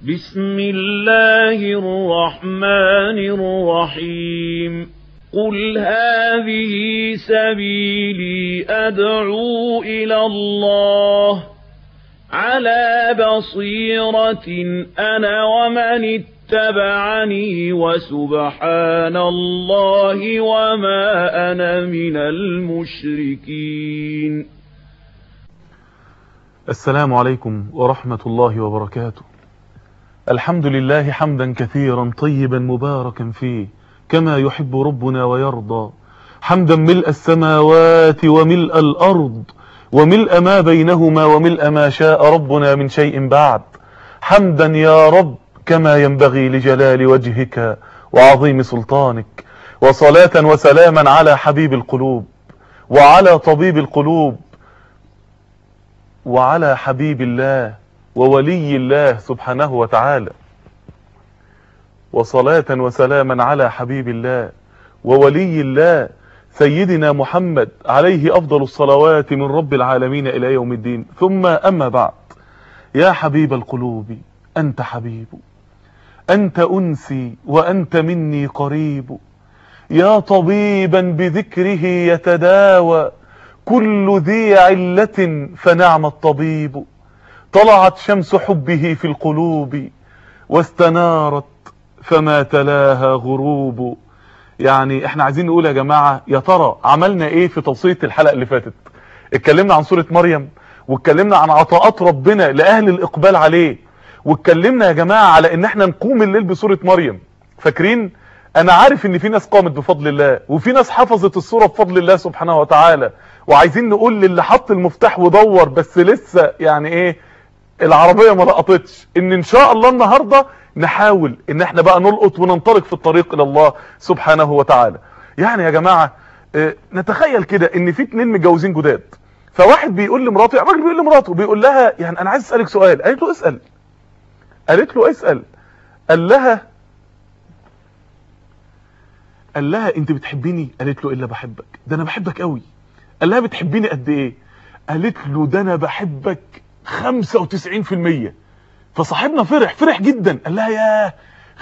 بسم الله الرحمن الرحيم قل هذه سبيلي أدعو إلى الله على بصيرة أنا ومن اتبعني وسبحان الله وما أنا من المشركين السلام عليكم ورحمة الله وبركاته الحمد لله حمدا كثيرا طيبا مباركا فيه كما يحب ربنا ويرضى حمدا ملء السماوات وملء الأرض وملء ما بينهما وملء ما شاء ربنا من شيء بعد حمدا يا رب كما ينبغي لجلال وجهك وعظيم سلطانك وصلاة وسلاما على حبيب القلوب وعلى طبيب القلوب وعلى حبيب الله وولي الله سبحانه وتعالى وصلاة وسلاما على حبيب الله وولي الله سيدنا محمد عليه أفضل الصلوات من رب العالمين إلى يوم الدين ثم أما بعد يا حبيب القلوب أنت حبيب أنت أنسي وأنت مني قريب يا طبيبا بذكره يتداوى كل ذي علة فنعم الطبيب طلعت شمس حبه في القلوب واستنارت فما تلاها غروب يعني احنا عايزين نقول يا جماعة يا ترى عملنا ايه في توصية الحلقة اللي فاتت اتكلمنا عن سورة مريم واتكلمنا عن عطاءات ربنا لأهل الإقبال عليه واتكلمنا يا جماعة على ان احنا نقوم الليل بسورة مريم فاكرين انا عارف ان في ناس قامت بفضل الله وفي ناس حفظت السورة بفضل الله سبحانه وتعالى وعايزين نقول للي حط المفتاح ودور بس لسه يعني ايه العربية ما لقطتش ان ان شاء الله النهاردة نحاول ان احنا بقى نلقط وننطلق في الطريق الى الله سبحانه وتعالى يعني يا جماعة اه نتخيل كده ان في اتنين متجوزين جداد فواحد بيقول لمراته الراجل بيقول لمراته بيقول لها يعني انا عايز اسالك سؤال قالت له اسال قالت له اسال قال لها قال لها انت بتحبيني قالت له الا بحبك ده انا بحبك قوي قال لها بتحبيني قد ايه قالت له ده انا بحبك 95% فصاحبنا فرح فرح جدا قال لها يا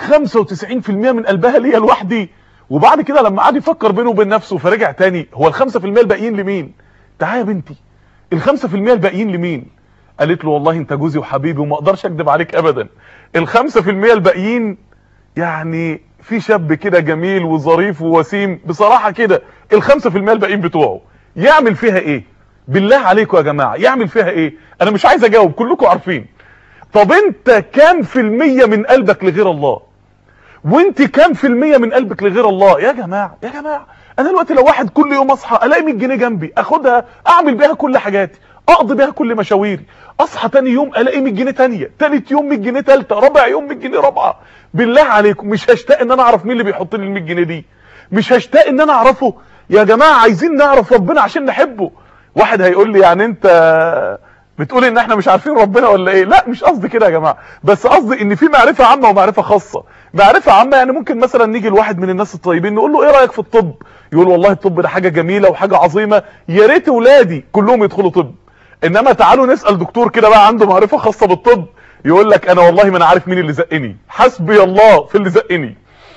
95% من قلبها ليا لوحدي وبعد كده لما قعد يفكر بينه وبين نفسه فرجع تاني هو ال 5% الباقيين لمين تعالى يا بنتي ال 5% الباقيين لمين قالت له والله انت جوزي وحبيبي وما اقدرش اكذب عليك ابدا ال 5% الباقيين يعني في شاب كده جميل وظريف ووسيم بصراحة كده ال 5% الباقيين بتوعه يعمل فيها ايه بالله عليكم يا جماعة يعمل فيها ايه انا مش عايز اجاوب كلكم عارفين طب انت كام في المية من قلبك لغير الله وانت كام في المية من قلبك لغير الله يا جماعة يا جماعة انا دلوقتي لو واحد كل يوم اصحى الاقي 100 جنيه جنبي اخدها اعمل بيها كل حاجاتي اقضي بيها كل مشاويري اصحى تاني يوم الاقي 100 جنيه تانية تالت يوم 100 جنيه تالتة رابع يوم 100 جنيه رابعة بالله عليكم مش هشتاق ان انا اعرف مين اللي بيحط لي ال 100 جنيه دي مش هشتاق ان انا اعرفه يا جماعة عايزين نعرف ربنا عشان نحبه واحد هيقول لي يعني انت بتقول ان احنا مش عارفين ربنا ولا ايه لا مش قصدي كده يا جماعه بس قصدي ان في معرفه عامه ومعرفه خاصه معرفه عامه يعني ممكن مثلا نيجي لواحد من الناس الطيبين نقول له ايه رايك في الطب يقول والله الطب ده حاجه جميله وحاجه عظيمه يا ريت اولادي كلهم يدخلوا طب انما تعالوا نسال دكتور كده بقى عنده معرفه خاصه بالطب يقول لك انا والله ما انا عارف مين اللي زقني حسبي الله في اللي زقني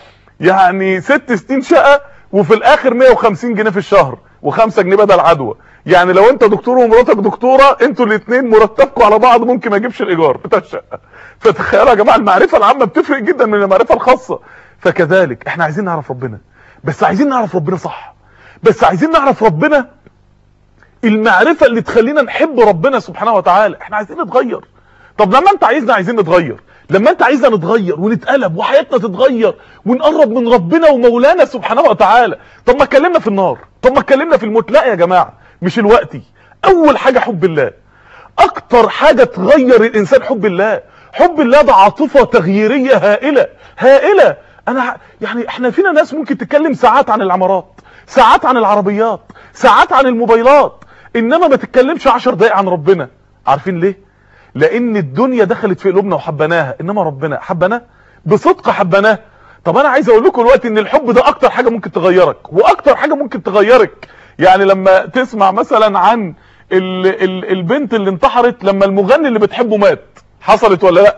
يعني ست سنين شقه وفي الاخر 150 جنيه في الشهر و5 جنيه بدل عدوى يعني لو انت دكتور ومراتك دكتوره انتوا الاثنين مرتبكم على بعض ممكن ما يجيبش الايجار بتاع الشقه فتخيلوا يا جماعه المعرفه العامه بتفرق جدا من المعرفه الخاصه فكذلك احنا عايزين نعرف ربنا بس عايزين نعرف ربنا صح بس عايزين نعرف ربنا المعرفه اللي تخلينا نحب ربنا سبحانه وتعالى احنا عايزين نتغير طب لما انت عايزنا عايزين نتغير لما انت عايزنا نتغير ونتقلب وحياتنا تتغير ونقرب من ربنا ومولانا سبحانه وتعالى طب ما اتكلمنا في النار طب ما اتكلمنا في الموت لا يا جماعه مش الوقتي اول حاجة حب الله اكتر حاجة تغير الانسان حب الله حب الله ده عاطفة تغييرية هائلة هائلة انا يعني احنا فينا ناس ممكن تتكلم ساعات عن العمارات ساعات عن العربيات ساعات عن الموبايلات انما ما تتكلمش عشر دقايق عن ربنا عارفين ليه لان الدنيا دخلت في قلوبنا وحبناها انما ربنا حبنا بصدق حبناه طب انا عايز اقول لكم دلوقتي ان الحب ده اكتر حاجة ممكن تغيرك واكتر حاجة ممكن تغيرك يعني لما تسمع مثلا عن ال ال البنت اللي انتحرت لما المغني اللي بتحبه مات حصلت ولا لا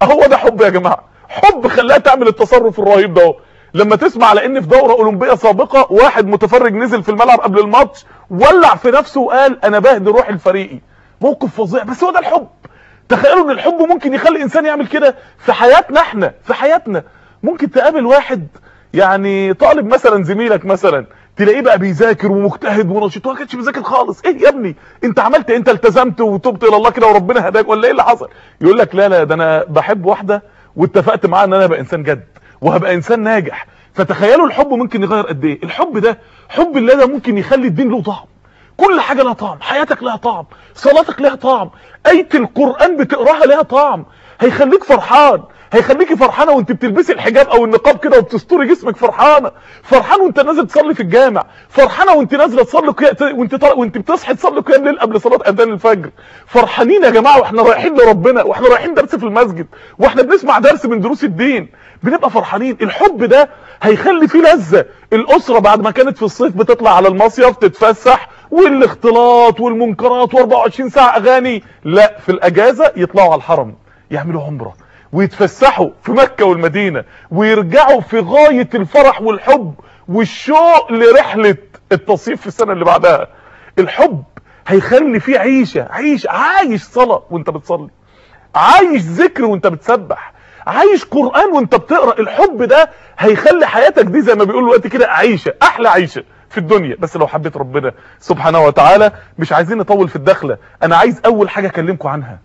اهو ده حب يا جماعه حب خلاها تعمل التصرف الرهيب ده اهو لما تسمع على ان في دوره اولمبيه سابقه واحد متفرج نزل في الملعب قبل الماتش ولع في نفسه وقال انا بهدي روح الفريقي موقف فظيع بس هو ده الحب تخيلوا ان الحب ممكن يخلي انسان يعمل كده في حياتنا احنا في حياتنا ممكن تقابل واحد يعني طالب مثلا زميلك مثلا تلاقيه بقى بيذاكر ومجتهد ونشيط وما كانش بيذاكر خالص ايه يا ابني انت عملت إيه؟ انت التزمت وتبت الى الله كده وربنا هداك ولا ايه اللي حصل يقول لك لا لا ده انا بحب واحده واتفقت معاها ان انا ابقى انسان جد وهبقى انسان ناجح فتخيلوا الحب ممكن يغير قد ايه الحب ده حب الله ده ممكن يخلي الدين له طعم كل حاجة لها طعم حياتك لها طعم صلاتك لها طعم آية القرآن بتقراها لها طعم هيخليك فرحان هيخليكي فرحانة وانت بتلبسي الحجاب او النقاب كده وبتستوري جسمك فرحانة فرحان وانت نازل تصلي في الجامع فرحانة وانت نازلة تصلي قيام وانت طل... وانت بتصحي تصلي قيام ليل قبل صلاة اذان الفجر فرحانين يا جماعة واحنا رايحين لربنا واحنا رايحين درس في المسجد واحنا بنسمع درس من دروس الدين بنبقى فرحانين الحب ده هيخلي فيه لذة الاسرة بعد ما كانت في الصيف بتطلع على المصيف تتفسح والاختلاط والمنكرات و24 ساعة اغاني لا في الاجازة يطلعوا على الحرم يعملوا عمره ويتفسحوا في مكة والمدينة ويرجعوا في غاية الفرح والحب والشوق لرحلة التصيف في السنة اللي بعدها الحب هيخلي فيه عيشة عيش عايش صلاة وانت بتصلي عايش ذكر وانت بتسبح عايش قرآن وانت بتقرأ الحب ده هيخلي حياتك دي زي ما بيقولوا دلوقتي كده عيشة احلى عيشة في الدنيا بس لو حبيت ربنا سبحانه وتعالى مش عايزين نطول في الدخلة انا عايز اول حاجة اكلمكم عنها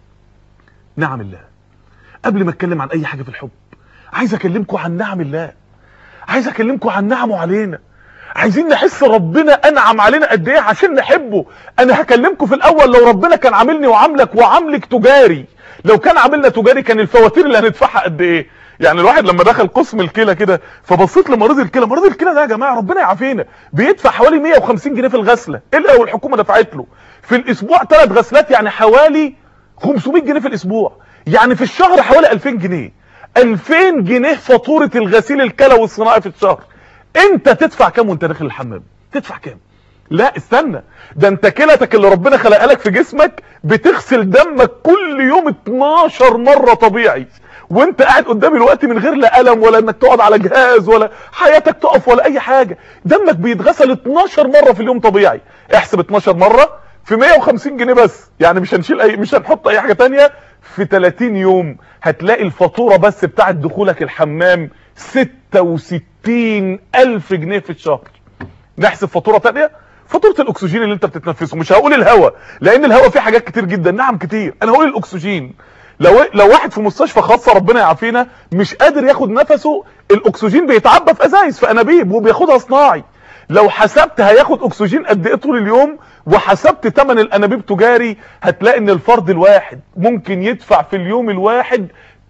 نعم الله قبل ما اتكلم عن اي حاجة في الحب عايز اكلمكم عن نعم الله عايز اكلمكم عن نعمه علينا عايزين نحس ربنا انعم علينا قد ايه عشان نحبه انا هكلمكم في الاول لو ربنا كان عاملني وعاملك وعاملك تجاري لو كان عاملنا تجاري كان الفواتير اللي هندفعها قد ايه يعني الواحد لما دخل قسم الكلى كده فبصيت لمريض الكلى مريض الكلى ده يا جماعه ربنا يعافينا بيدفع حوالي 150 جنيه في الغسله الا لو الحكومه دفعت له في الاسبوع ثلاث غسلات يعني حوالي 500 جنيه في الاسبوع يعني في الشهر حوالي 2000 جنيه 2000 جنيه فاتوره الغسيل الكلى والصناعي في الشهر انت تدفع كام وانت داخل الحمام تدفع كام لا استنى ده انت كلتك اللي ربنا خلقها لك في جسمك بتغسل دمك كل يوم 12 مرة طبيعي وانت قاعد قدامي الوقت من غير لا ألم ولا انك تقعد على جهاز ولا حياتك تقف ولا اي حاجة دمك بيتغسل 12 مرة في اليوم طبيعي احسب 12 مرة في 150 جنيه بس يعني مش هنشيل اي مش هنحط اي حاجة تانية في 30 يوم هتلاقي الفاتورة بس بتاعت دخولك الحمام 66 الف جنيه في الشهر نحسب فاتورة تانية فاتوره الاكسجين اللي انت بتتنفسه مش هقول الهواء لان الهواء فيه حاجات كتير جدا نعم كتير انا هقول الاكسجين لو لو واحد في مستشفى خاصه ربنا يعافينا مش قادر ياخد نفسه الاكسجين بيتعبى في ازايز في انابيب وبياخدها صناعي لو حسبت هياخد اكسجين قد ايه طول اليوم وحسبت ثمن الانابيب تجاري هتلاقي ان الفرد الواحد ممكن يدفع في اليوم الواحد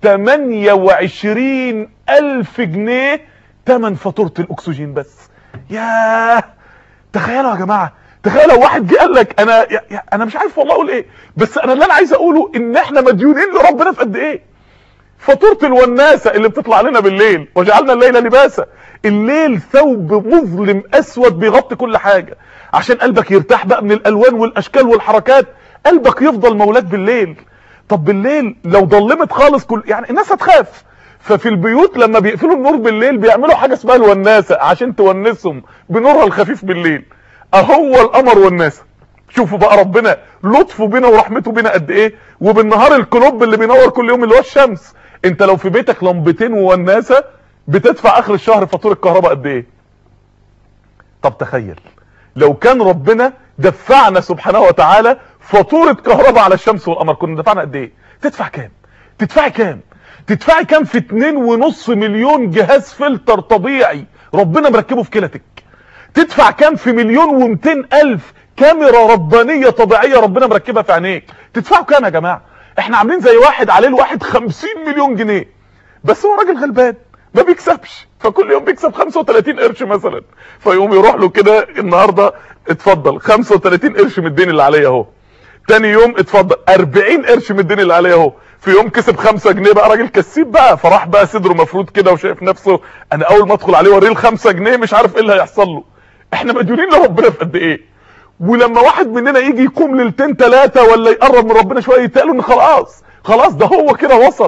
28 الف جنيه ثمن فاتوره الاكسجين بس ياه تخيلوا يا جماعه تخيلوا لو واحد جه قال لك انا يا يا انا مش عارف والله اقول ايه بس انا اللي انا عايز اقوله ان احنا مديونين لربنا في قد ايه فاتوره الوناسه اللي بتطلع لنا بالليل وجعلنا الليل لباسا الليل ثوب مظلم اسود بيغطي كل حاجه عشان قلبك يرتاح بقى من الالوان والاشكال والحركات قلبك يفضل مولاك بالليل طب بالليل لو ضلمت خالص كل يعني الناس هتخاف ففي البيوت لما بيقفلوا النور بالليل بيعملوا حاجه اسمها الوناسه عشان تونسهم بنورها الخفيف بالليل اهو القمر والناسه شوفوا بقى ربنا لطفه بينا ورحمته بينا قد ايه وبالنهار الكلوب اللي بينور كل يوم اللي هو الشمس انت لو في بيتك لمبتين ووناسه بتدفع اخر الشهر فاتوره الكهرباء قد ايه طب تخيل لو كان ربنا دفعنا سبحانه وتعالى فاتوره كهرباء على الشمس والقمر كنا دفعنا قد ايه تدفع كام تدفعي كام تدفعي كام في اتنين ونص مليون جهاز فلتر طبيعي ربنا مركبه في كلتك تدفع كام في مليون ومتين الف كاميرا ربانية طبيعية ربنا مركبها في عينيك تدفعوا كام يا جماعة احنا عاملين زي واحد عليه الواحد خمسين مليون جنيه بس هو راجل غلبان ما بيكسبش فكل يوم بيكسب 35 قرش مثلا فيقوم يروح له كده النهارده اتفضل 35 قرش من الدين اللي عليا اهو تاني يوم اتفضل 40 قرش من الدين اللي عليا اهو في يوم كسب 5 جنيه بقى راجل كسيب بقى فراح بقى صدره مفروض كده وشايف نفسه انا اول ما ادخل عليه اوريه ال 5 جنيه مش عارف ايه اللي هيحصل له احنا مديونين لربنا في قد ايه ولما واحد مننا يجي يقوم ليلتين ثلاثه ولا يقرب من ربنا شويه يتقال ان خلاص خلاص ده هو كده وصل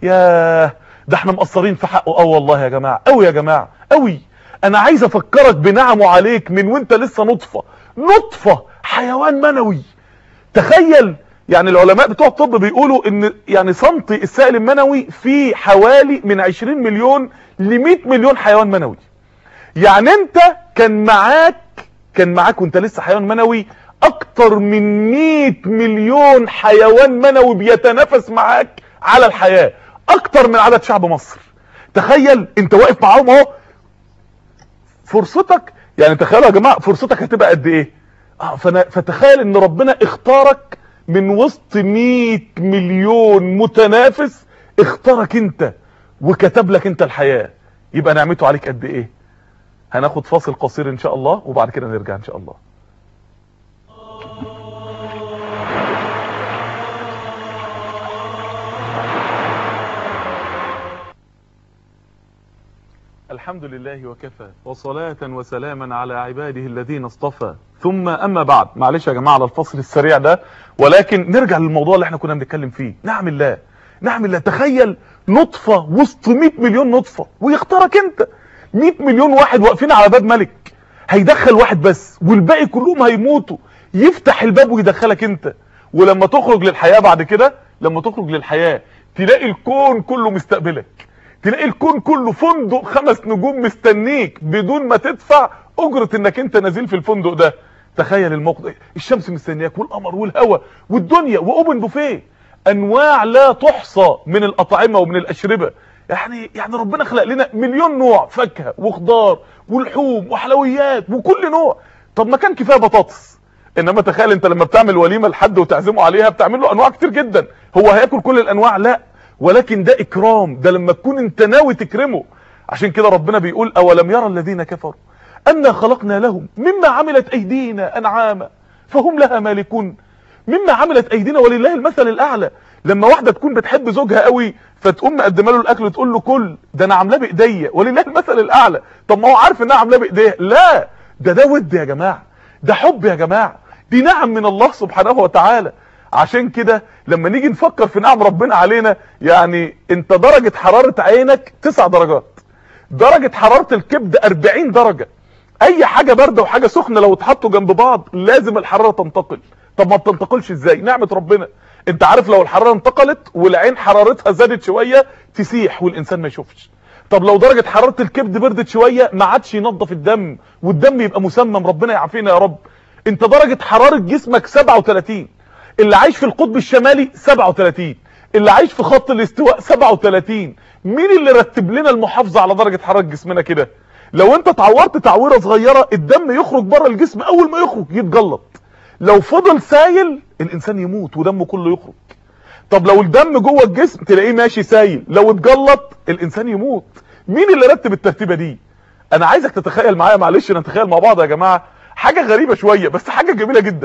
ياه ده احنا مقصرين في حقه اه والله يا جماعه قوي يا جماعه قوي انا عايز افكرك بنعمه عليك من وانت لسه نطفه نطفه حيوان منوي تخيل يعني العلماء بتوع الطب بيقولوا ان يعني سنتي السائل المنوي فيه حوالي من 20 مليون ل 100 مليون حيوان منوي يعني انت كان معاك كان معاك وانت لسه حيوان منوي اكتر من 100 مليون حيوان منوي بيتنافس معاك على الحياة اكتر من عدد شعب مصر تخيل انت واقف معاهم اهو فرصتك يعني تخيلوا يا جماعة فرصتك هتبقى قد ايه اه فانا فتخيل ان ربنا اختارك من وسط 100 مليون متنافس اختارك انت وكتب لك انت الحياة يبقى نعمته عليك قد ايه هناخد فاصل قصير ان شاء الله وبعد كده نرجع ان شاء الله الحمد لله وكفى وصلاة وسلاما على عباده الذين اصطفى ثم اما بعد معلش يا جماعة على الفصل السريع ده ولكن نرجع للموضوع اللي احنا كنا بنتكلم فيه نعم الله نعم الله تخيل نطفة وسط 100 مليون نطفة ويختارك انت 100 مليون واحد واقفين على باب ملك هيدخل واحد بس والباقي كلهم هيموتوا يفتح الباب ويدخلك انت ولما تخرج للحياة بعد كده لما تخرج للحياة تلاقي الكون كله مستقبلك تلاقي الكون كله فندق خمس نجوم مستنيك بدون ما تدفع اجرة انك انت نازل في الفندق ده تخيل الموقف الشمس مستنياك والقمر والهواء والدنيا واوبن بوفيه انواع لا تحصى من الاطعمه ومن الاشربه يعني يعني ربنا خلق لنا مليون نوع فاكهه وخضار ولحوم وحلويات وكل نوع طب ما كان كفايه بطاطس انما تخيل انت لما بتعمل وليمه لحد وتعزمه عليها بتعمل له انواع كتير جدا هو هياكل كل الانواع لا ولكن ده اكرام ده لما تكون انت ناوي تكرمه عشان كده ربنا بيقول اولم يرى الذين كفروا انا خلقنا لهم مما عملت ايدينا انعاما فهم لها مالكون مما عملت ايدينا ولله المثل الاعلى لما واحده تكون بتحب زوجها قوي فتقوم مقدمه له الاكل وتقول له كل ده انا عاملاه بايديا ولله المثل الاعلى طب ما هو عارف انها عاملاه بايديها لا ده ده ود يا جماعه ده حب يا جماعه دي نعم من الله سبحانه وتعالى عشان كده لما نيجي نفكر في نعم ربنا علينا يعني انت درجة حرارة عينك 9 درجات درجة حرارة الكبد 40 درجة اي حاجة باردة وحاجة سخنة لو اتحطوا جنب بعض لازم الحرارة تنتقل طب ما بتنتقلش ازاي نعمة ربنا انت عارف لو الحرارة انتقلت والعين حرارتها زادت شوية تسيح والانسان ما يشوفش طب لو درجة حرارة الكبد بردت شوية ما عادش ينظف الدم والدم يبقى مسمم ربنا يعافينا يا رب انت درجة حرارة جسمك 37 اللي عايش في القطب الشمالي 37 اللي عايش في خط الاستواء 37 مين اللي رتب لنا المحافظة على درجة حرارة جسمنا كده لو انت اتعورت تعويرة صغيرة الدم يخرج بره الجسم اول ما يخرج يتجلط لو فضل سايل الانسان يموت ودمه كله يخرج طب لو الدم جوه الجسم تلاقيه ماشي سايل لو اتجلط الانسان يموت مين اللي رتب الترتيبه دي انا عايزك تتخيل معايا معلش نتخيل مع بعض يا جماعه حاجه غريبه شويه بس حاجه جميله جدا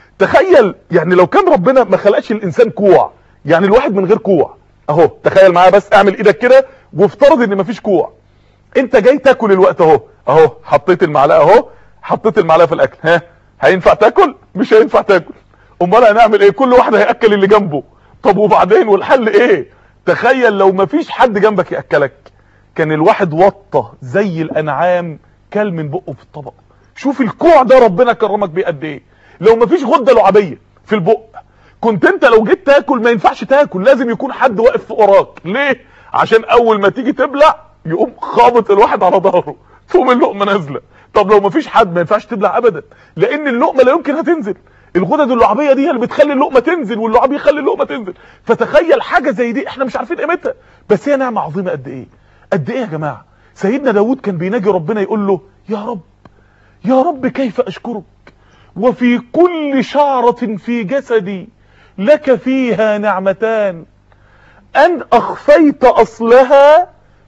تخيل يعني لو كان ربنا ما خلقش الانسان كوع يعني الواحد من غير كوع اهو تخيل معايا بس اعمل ايدك كده وافترض ان مفيش كوع انت جاي تاكل الوقت اهو اهو حطيت المعلقه اهو حطيت المعلقه في الاكل ها هينفع تاكل مش هينفع تاكل امال هنعمل ايه كل واحد هياكل اللي جنبه طب وبعدين والحل ايه تخيل لو مفيش حد جنبك ياكلك كان الواحد وطه زي الانعام كل من بقه في الطبق شوف الكوع ده ربنا كرمك بيه قد ايه لو مفيش غده لعابيه في البق كنت انت لو جيت تاكل ما ينفعش تاكل لازم يكون حد واقف في وراك ليه عشان اول ما تيجي تبلع يقوم خابط الواحد على ظهره تقوم اللقمه نازله طب لو مفيش حد ما ينفعش تبلع ابدا لان اللقمه لا يمكن هتنزل الغدد اللعابيه دي اللي بتخلي اللقمه تنزل واللعاب يخلي اللقمه تنزل فتخيل حاجه زي دي احنا مش عارفين قيمتها بس هي نعمه عظيمه قد ايه قد ايه يا جماعه سيدنا داود كان بيناجي ربنا يقول له يا رب يا رب كيف اشكرك وفي كل شعرة في جسدي لك فيها نعمتان ان اخفيت اصلها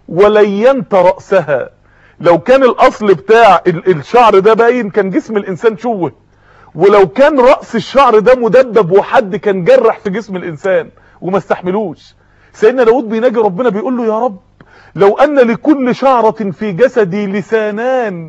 ولينت رأسها لو كان الاصل بتاع الشعر ده باين كان جسم الانسان شوه ولو كان رأس الشعر ده مدبب وحد كان جرح في جسم الانسان وما استحملوش سيدنا داود بيناجي ربنا بيقول له يا رب لو ان لكل شعرة في جسدي لسانان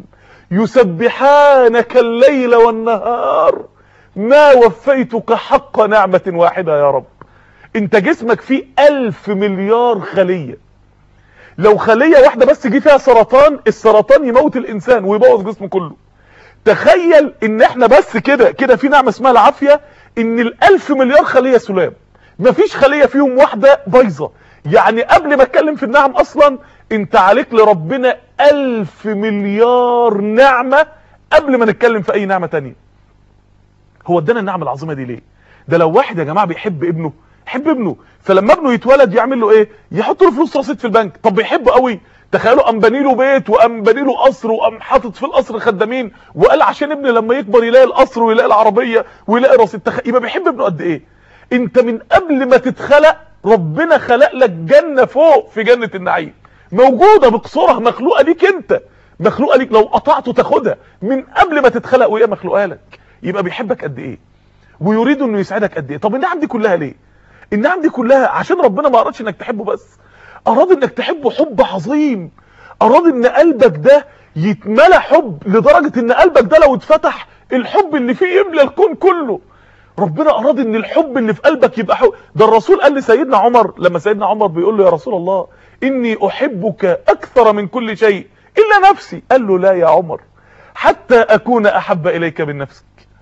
يسبحانك الليل والنهار ما وفيتك حق نعمة واحدة يا رب انت جسمك فيه ألف مليار خلية لو خلية واحدة بس جه فيها سرطان السرطان يموت الانسان ويبوظ جسمه كله تخيل ان احنا بس كده كده في نعمة اسمها العافية ان الالف مليار خلية سلام مفيش خلية فيهم واحدة بايظة يعني قبل ما اتكلم في النعم اصلا انت عليك لربنا الف مليار نعمة قبل ما نتكلم في اي نعمة تانية هو ادانا النعمة العظيمة دي ليه ده لو واحد يا جماعة بيحب ابنه يحب ابنه فلما ابنه يتولد يعمل له ايه يحط له فلوس رصيد في البنك طب بيحبه قوي تخيلوا قام بني له بيت وقام بني له قصر وقام حاطط في القصر خدامين وقال عشان ابني لما يكبر يلاقي القصر ويلاقي العربيه ويلاقي رصيد تخ... يبقى بيحب ابنه قد ايه انت من قبل ما تتخلق ربنا خلق لك جنه فوق في جنه النعيم موجوده بقصورها مخلوقه ليك انت مخلوقه ليك لو قطعته تاخدها من قبل ما تتخلق وهي مخلوقه لك يبقى بيحبك قد ايه ويريد انه يسعدك قد ايه طب النعم دي كلها ليه النعم دي كلها عشان ربنا ما ارادش انك تحبه بس اراد انك تحبه حب عظيم اراد ان قلبك ده يتملى حب لدرجة ان قلبك ده لو اتفتح الحب اللي فيه يملى الكون كله ربنا اراد ان الحب اللي في قلبك يبقى حب ده الرسول قال لسيدنا عمر لما سيدنا عمر بيقول له يا رسول الله اني احبك اكثر من كل شيء الا نفسي قال له لا يا عمر حتى اكون احب اليك من نفسك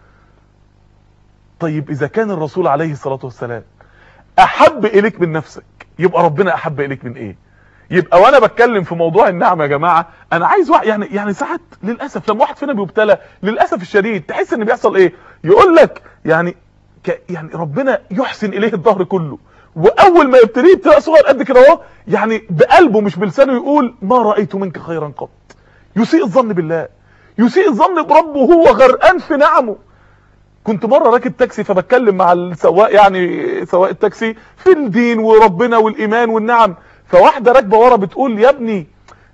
طيب اذا كان الرسول عليه الصلاة والسلام احب اليك من نفسك يبقى ربنا احب اليك من ايه يبقى وانا بتكلم في موضوع النعمه يا جماعه انا عايز واحد يعني يعني ساعات للاسف لما واحد فينا بيبتلى للاسف الشديد تحس ان بيحصل ايه يقول لك يعني ك يعني ربنا يحسن اليه الظهر كله واول ما يبتليه بتبقى صغير قد كده اهو يعني بقلبه مش بلسانه يقول ما رايت منك خيرا قط يسيء الظن بالله يسيء الظن بربه وهو غرقان في نعمه كنت مره راكب تاكسي فبتكلم مع السواق يعني سواق التاكسي في الدين وربنا والايمان والنعم فواحده راكبه ورا بتقول يا ابني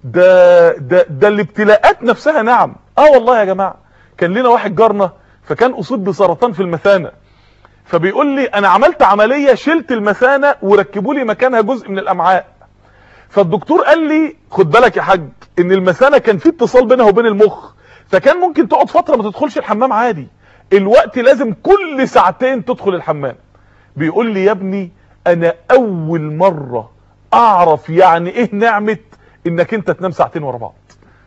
ده ده ده الابتلاءات نفسها نعم اه والله يا جماعه كان لنا واحد جارنا فكان اصيب بسرطان في المثانه فبيقول لي انا عملت عمليه شلت المثانه وركبوا لي مكانها جزء من الامعاء فالدكتور قال لي خد بالك يا حاج ان المثانه كان في اتصال بينها وبين المخ فكان ممكن تقعد فتره ما تدخلش الحمام عادي الوقت لازم كل ساعتين تدخل الحمام بيقول لي يا ابني انا اول مرة اعرف يعني ايه نعمة انك انت تنام ساعتين ورا بعض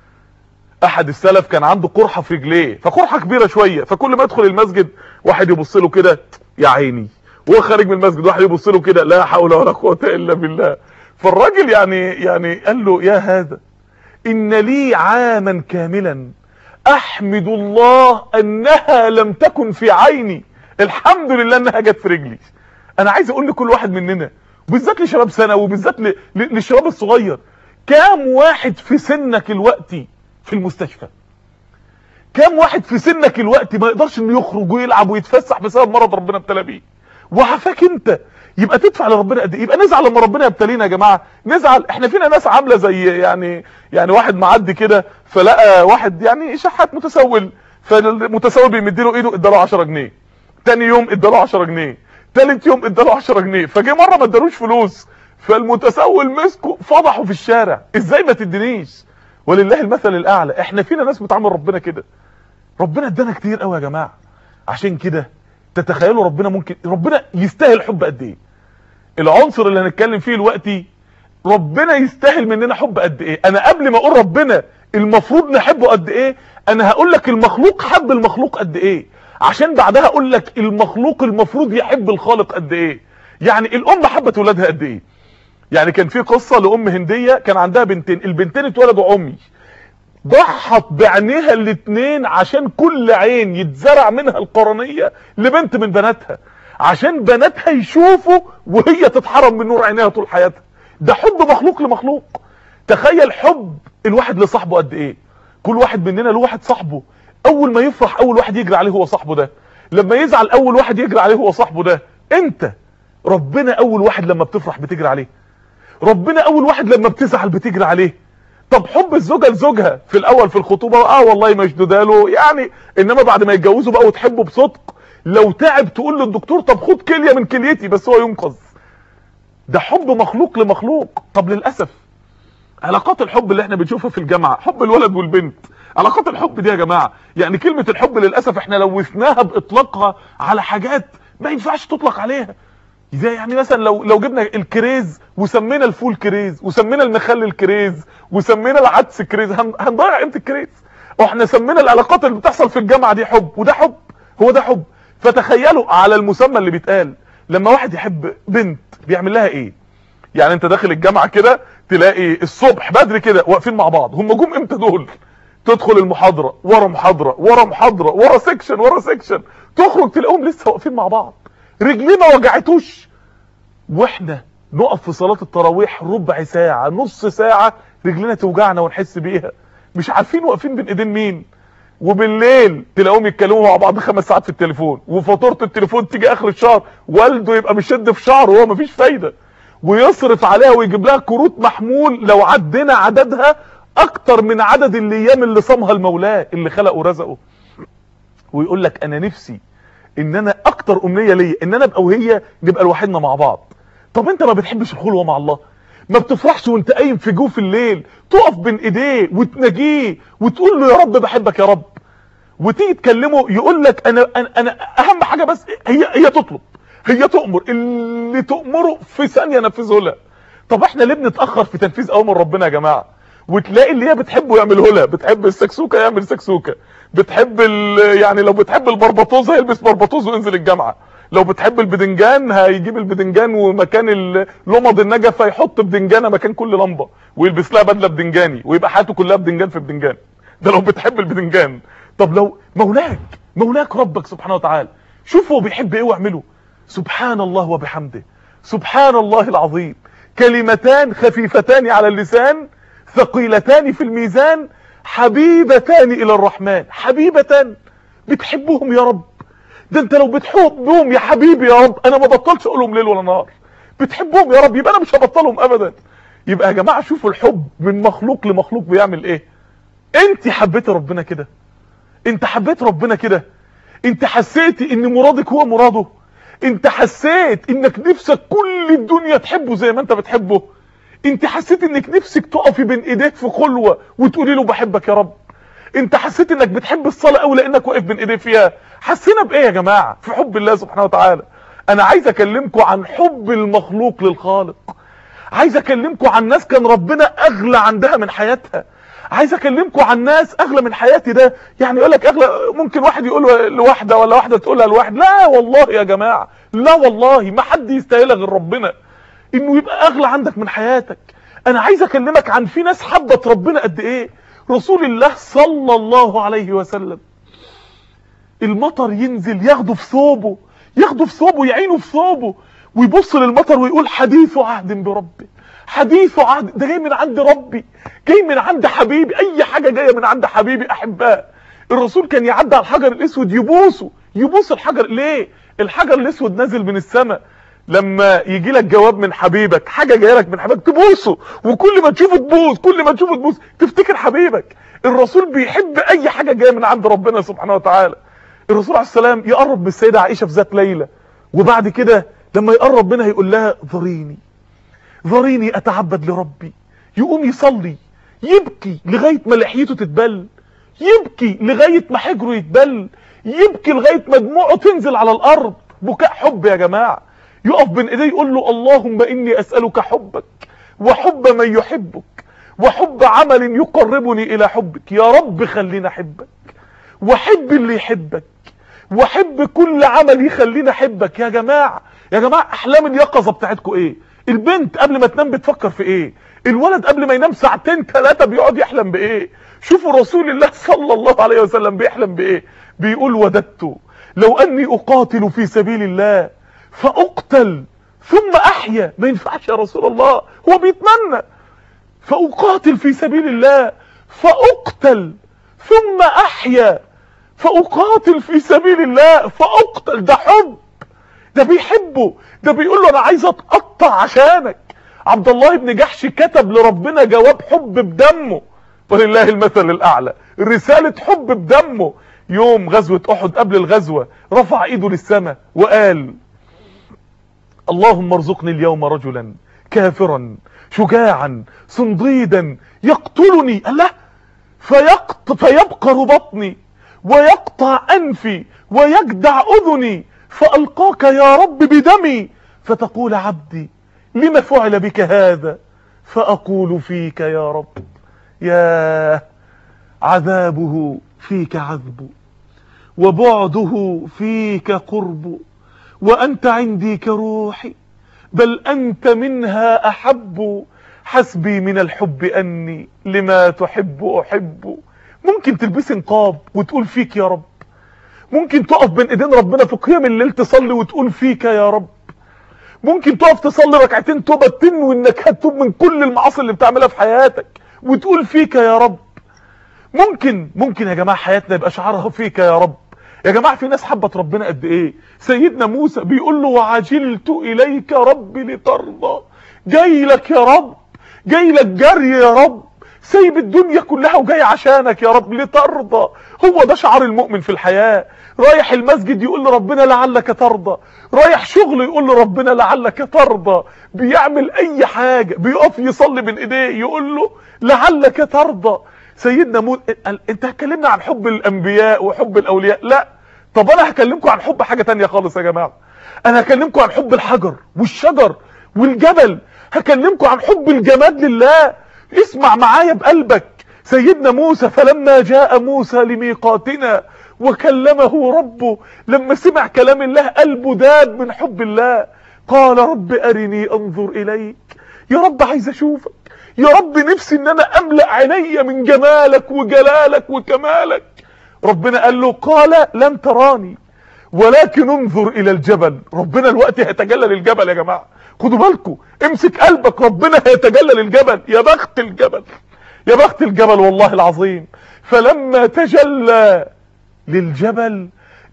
احد السلف كان عنده قرحة في رجليه فقرحة كبيرة شوية فكل ما يدخل المسجد واحد يبص له كده يا عيني وهو خارج من المسجد واحد يبص له كده لا حول ولا قوة الا بالله فالراجل يعني يعني قال له يا هذا ان لي عاما كاملا احمد الله انها لم تكن في عيني الحمد لله انها جت في رجلي انا عايز اقول لكل واحد مننا بالذات لشباب سنه وبالذات ل- ل- للشباب الصغير كام واحد في سنك الوقتي في المستشفى كام واحد في سنك الوقت ما يقدرش انه يخرج ويلعب ويتفسح بسبب مرض ربنا ابتلى بيه وعافاك انت يبقى تدفع لربنا قد ايه يبقى نزعل لما ربنا يبتلينا يا جماعه نزعل احنا فينا ناس عامله زي يعني يعني واحد معدي كده فلقى واحد يعني شحات متسول فالمتسول بيمد له ايده اداله 10 جنيه تاني يوم اداله 10 جنيه تالت يوم اداله 10 جنيه فجه مره ما ادالوش فلوس فالمتسول مسكه فضحه في الشارع ازاي ما تدينيش ولله المثل الاعلى احنا فينا ناس بتعامل ربنا كده ربنا ادانا كتير قوي يا جماعه عشان كده تتخيلوا ربنا ممكن ربنا يستاهل حب قد ايه العنصر اللي هنتكلم فيه دلوقتي ربنا يستاهل مننا حب قد ايه انا قبل ما اقول ربنا المفروض نحبه قد ايه انا هقول لك المخلوق حب المخلوق قد ايه عشان بعدها اقول لك المخلوق المفروض يحب الخالق قد ايه يعني الام حبت ولادها قد ايه يعني كان في قصة لام هندية كان عندها بنتين البنتين اتولدوا عمي ضحت بعينيها الاتنين عشان كل عين يتزرع منها القرنية لبنت من بناتها عشان بناتها يشوفوا وهي تتحرم من نور عينيها طول حياتها ده حب مخلوق لمخلوق تخيل حب الواحد لصاحبه قد ايه كل واحد مننا له واحد صاحبه اول ما يفرح اول واحد يجري عليه هو صاحبه ده لما يزعل اول واحد يجري عليه هو صاحبه ده انت ربنا اول واحد لما بتفرح بتجري عليه ربنا اول واحد لما بتزعل بتجري عليه طب حب الزوجه لزوجها في الاول في الخطوبه اه والله مشدوده له يعني انما بعد ما يتجوزوا بقى وتحبوا بصدق لو تعب تقول للدكتور طب خد كليه من كليتي بس هو ينقذ ده حب مخلوق لمخلوق طب للاسف علاقات الحب اللي احنا بنشوفها في الجامعه حب الولد والبنت علاقات الحب دي يا جماعه يعني كلمه الحب للاسف احنا لوثناها باطلاقها على حاجات ما ينفعش تطلق عليها زي يعني مثلا لو لو جبنا الكريز وسمينا الفول كريز وسمينا المخلل كريز وسمينا العدس كريز هن- هنضيع قيمه الكريز واحنا سمينا العلاقات اللي بتحصل في الجامعه دي حب وده حب هو ده حب فتخيلوا على المسمى اللي بيتقال لما واحد يحب بنت بيعمل لها ايه يعني انت داخل الجامعه كده تلاقي الصبح بدري كده واقفين مع بعض هم جم امتى دول تدخل المحاضره ورا محاضره ورا محاضره ورا سيكشن ورا سيكشن تخرج تلاقيهم لسه واقفين مع بعض رجليه ما وجعتوش واحنا نقف في صلاه التراويح ربع ساعه نص ساعه رجلنا توجعنا ونحس بيها مش عارفين واقفين بين ايدين مين وبالليل تلاقيهم يتكلموا مع بعض خمس ساعات في التليفون وفاتوره التليفون تيجي اخر الشهر والده يبقى مشد في شعره وهو مفيش فايده ويصرف عليها ويجيب لها كروت محمول لو عدينا عددها اكتر من عدد الايام اللي صامها المولاه اللي خلقه ورزقه ويقول لك انا نفسي ان انا اكتر امنيه ليا ان انا ابقى وهي نبقى لوحدنا مع بعض طب انت ما بتحبش الخلوه مع الله ما بتفرحش وانت قايم في جوف الليل تقف بين ايديه وتناجيه وتقول له يا رب بحبك يا رب وتيجي تكلمه يقول لك انا انا, أنا اهم حاجه بس هي هي تطلب هي تؤمر اللي تؤمره في ثانيه نفذه لها طب احنا ليه بنتاخر في تنفيذ اوامر ربنا يا جماعه وتلاقي اللي هي بتحبه يعمله لها بتحب السكسوكه يعمل سكسوكه بتحب ال- يعني لو بتحب البربطوز هيلبس بربطوز وينزل الجامعه لو بتحب البدنجان هيجيب البدنجان ومكان ال- لمض النجفه يحط بدنجانه مكان كل لمبه ويلبس لها بدله بدنجاني ويبقى حياته كلها بدنجان في بدنجان ده لو بتحب البدنجان طب لو مولاك مولاك ربك سبحانه وتعالى شوف هو بيحب ايه واعمله سبحان الله وبحمده سبحان الله العظيم كلمتان خفيفتان على اللسان ثقيلتان في الميزان حبيبتان الى الرحمن حبيبتان بتحبهم يا رب ده انت لو بتحبهم يا حبيبي يا رب انا ما بطلش اقولهم ليل ولا نهار بتحبهم يا رب يبقى انا مش هبطلهم ابدا يبقى يا جماعه شوفوا الحب من مخلوق لمخلوق بيعمل ايه انت حبيت ربنا كده انت حبيت ربنا كده انت حسيتي ان مرادك هو مراده انت حسيت انك نفسك كل الدنيا تحبه زي ما انت بتحبه انت حسيت انك نفسك تقفي بين ايديك في خلوه وتقولي له بحبك يا رب انت حسيت انك بتحب الصلاه قوي لانك واقف بين ايديه فيها حسينا بايه يا جماعه في حب الله سبحانه وتعالى انا عايز اكلمكم عن حب المخلوق للخالق عايز اكلمكم عن ناس كان ربنا اغلى عندها من حياتها عايز اكلمكم عن ناس اغلى من حياتي ده يعني يقول لك اغلى ممكن واحد يقول لواحده ولا واحده تقولها لواحد لا والله يا جماعه لا والله ما حد يستاهلها غير ربنا انه يبقى اغلى عندك من حياتك انا عايز اكلمك عن في ناس حبت ربنا قد ايه رسول الله صلى الله عليه وسلم المطر ينزل ياخده في ثوبه ياخده في ثوبه يعينه في ثوبه ويبص للمطر ويقول حديث عهد بربي حديث عهد ده جاي من عند ربي جاي من عند حبيبي اي حاجه جايه من عند حبيبي احبها الرسول كان يعدي على الحجر الاسود يبوسه يبوس الحجر ليه الحجر الاسود نازل من السماء لما يجي لك جواب من حبيبك حاجه جايه لك من حبيبك تبوسه وكل ما تشوفه تبوس كل ما تشوفه تبوس تفتكر حبيبك الرسول بيحب اي حاجه جايه من عند ربنا سبحانه وتعالى الرسول عليه السلام يقرب من السيده عائشه في ذات ليله وبعد كده لما يقرب منها يقول لها ذريني ذريني اتعبد لربي يقوم يصلي يبكي لغايه ما لحيته تتبل يبكي لغايه ما حجره يتبل يبكي لغايه ما دموعه تنزل على الارض بكاء حب يا جماعه يقف بين ايديه يقول له اللهم اني اسالك حبك وحب من يحبك وحب عمل يقربني الى حبك يا رب خلينا احبك وحب اللي يحبك وحب كل عمل يخلينا احبك يا جماعه يا جماعه احلام اليقظه بتاعتكم ايه البنت قبل ما تنام بتفكر في ايه الولد قبل ما ينام ساعتين ثلاثه بيقعد يحلم بايه شوفوا رسول الله صلى الله عليه وسلم بيحلم بايه بيقول وددت لو اني اقاتل في سبيل الله فاقتل ثم احيا ما ينفعش يا رسول الله هو بيتمنى فاقاتل في سبيل الله فاقتل ثم احيا فاقاتل في سبيل الله فاقتل ده حب ده بيحبه ده بيقول له انا عايز اتقطع عشانك عبد الله بن جحش كتب لربنا جواب حب بدمه ولله المثل الاعلى رسالة حب بدمه يوم غزوة احد قبل الغزوة رفع ايده للسماء وقال اللهم ارزقني اليوم رجلا كافرا شجاعا صنديدا يقتلني الله فيقط فيبقر بطني ويقطع انفي ويجدع اذني فالقاك يا رب بدمي فتقول عبدي لم فعل بك هذا فأقول فيك يا رب يا عذابه فيك عذب وبعده فيك قرب وأنت عندي كروحي بل أنت منها أحب حسبي من الحب أني لما تحب أحب ممكن تلبسي نقاب وتقول فيك يا رب ممكن تقف بين ايدين ربنا في قيام الليل تصلي وتقول فيك يا رب ممكن تقف تصلي ركعتين توبه تنوي انك هتتوب من كل المعاصي اللي بتعملها في حياتك وتقول فيك يا رب ممكن ممكن يا جماعه حياتنا يبقى شعارها فيك يا رب يا جماعه في ناس حبت ربنا قد ايه سيدنا موسى بيقول له وعجلت اليك ربي لترضى جاي لك يا رب جاي لك جري يا رب سايب الدنيا كلها وجاي عشانك يا رب لترضى هو ده شعار المؤمن في الحياة رايح المسجد يقول لربنا لعلك ترضى رايح شغل يقول لربنا لعلك ترضى بيعمل اي حاجة بيقف يصلي بين ايديه يقول له لعلك ترضى سيدنا مو... انت هتكلمنا عن حب الانبياء وحب الاولياء لا طب انا هكلمكم عن حب حاجة تانية خالص يا جماعة انا هكلمكم عن حب الحجر والشجر والجبل هكلمكم عن حب الجماد لله اسمع معايا بقلبك سيدنا موسى فلما جاء موسى لميقاتنا وكلمه ربه لما سمع كلام الله قلبه داب من حب الله قال رب أرني أنظر إليك يا رب عايز أشوفك يا رب نفسي ان انا املأ عيني من جمالك وجلالك وكمالك ربنا قال له قال لن تراني ولكن انظر الى الجبل ربنا الوقت هيتجلى للجبل يا جماعه خدوا بالكم امسك قلبك ربنا هيتجلى للجبل يا بخت الجبل يا بخت الجبل والله العظيم فلما تجلى للجبل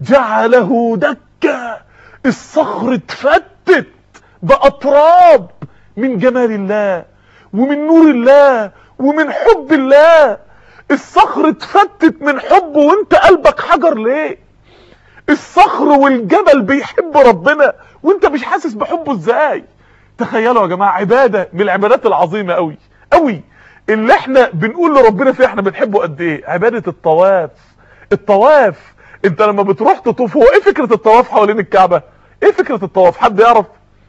جعله دكا الصخر اتفتت بأطراب من جمال الله ومن نور الله ومن حب الله الصخر اتفتت من حبه وانت قلبك حجر ليه الصخر والجبل بيحب ربنا وانت مش حاسس بحبه ازاي تخيلوا يا جماعه عباده من العبادات العظيمه قوي قوي اللي احنا بنقول لربنا فيها احنا بنحبه قد ايه عباده الطواف الطواف انت لما بتروح تطوف هو ايه فكره الطواف حوالين الكعبه ايه فكره الطواف حد يعرف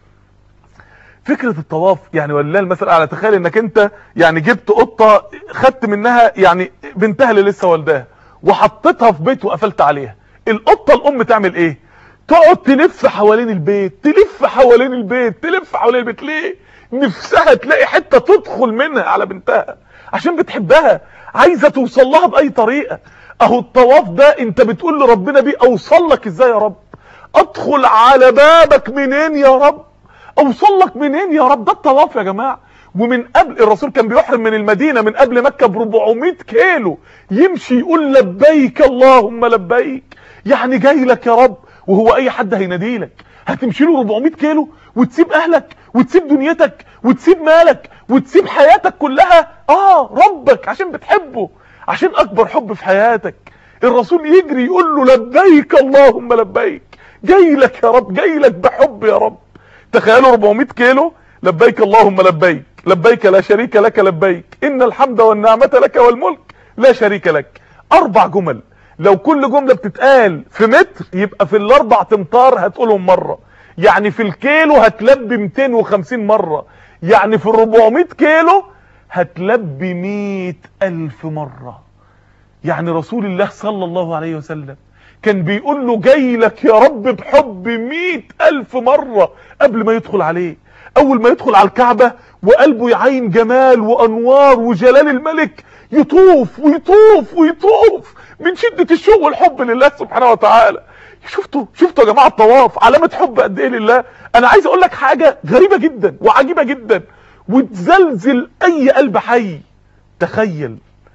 فكره الطواف يعني ولله المثل الاعلى تخيل انك انت يعني جبت قطه خدت منها يعني بنتها اللي لسه والداها وحطيتها في بيت وقفلت عليها القطه الام تعمل ايه تقعد تلف حوالين البيت تلف حوالين البيت تلف حوالين البيت ليه نفسها تلاقي حته تدخل منها على بنتها عشان بتحبها عايزه توصل لها باي طريقه اهو الطواف ده انت بتقول لربنا بيه اوصل لك ازاي يا رب ادخل على بابك منين يا رب اوصل لك منين يا رب ده الطواف يا جماعه ومن قبل الرسول كان بيحرم من المدينه من قبل مكه ب 400 كيلو يمشي يقول لبيك اللهم لبيك يعني جاي لك يا رب وهو اي حد هيناديلك هتمشي له 400 كيلو وتسيب اهلك وتسيب دنيتك وتسيب مالك وتسيب حياتك كلها اه ربك عشان بتحبه عشان اكبر حب في حياتك الرسول يجري يقول له لبيك اللهم لبيك جاي لك يا رب جاي لك بحب يا رب تخيلوا 400 كيلو لبيك اللهم لبيك لبيك لا شريك لك لبيك ان الحمد والنعمه لك والملك لا شريك لك اربع جمل لو كل جمله بتتقال في متر يبقى في الاربع تمطار هتقولهم مره يعني في الكيلو هتلبي 250 مره يعني في ال 400 كيلو هتلبي 100 الف مره يعني رسول الله صلى الله عليه وسلم كان بيقول له جاي لك يا رب بحب مئة ألف مرة قبل ما يدخل عليه أول ما يدخل على الكعبة وقلبه يعين جمال وأنوار وجلال الملك يطوف ويطوف ويطوف من شدة الشوق والحب لله سبحانه وتعالى شفتوا شفتوا يا جماعة الطواف علامة حب قد ايه لله انا عايز اقول لك حاجة غريبة جدا وعجيبة جدا وتزلزل اي قلب حي تخيل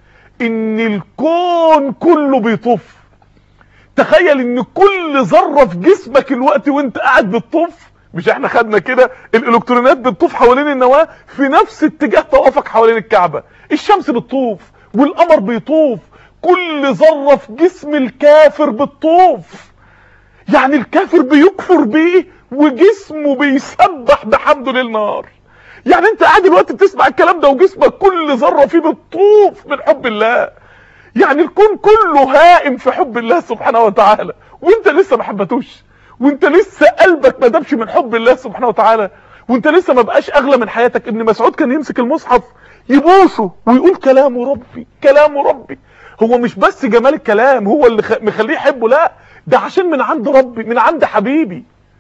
ان الكون كله بيطوف تخيل ان كل ذره في جسمك الوقت وانت قاعد بتطوف مش احنا خدنا كده الالكترونات بتطوف حوالين النواه في نفس اتجاه طوافك حوالين الكعبه الشمس بتطوف والقمر بيطوف كل ذره في جسم الكافر بتطوف يعني الكافر بيكفر بيه وجسمه بيسبح بحمده ليل نهار يعني انت قاعد الوقت بتسمع الكلام ده وجسمك كل ذره فيه بتطوف من حب الله يعني الكون كله هائم في حب الله سبحانه وتعالى وانت لسه ما حبتوش وانت لسه قلبك ما دامش من حب الله سبحانه وتعالى وانت لسه ما بقاش اغلى من حياتك ابن مسعود كان يمسك المصحف يبوسه ويقول كلام ربي كلام ربي هو مش بس جمال الكلام هو اللي خ- مخليه يحبه لا ده عشان من عند ربي من عند حبيبي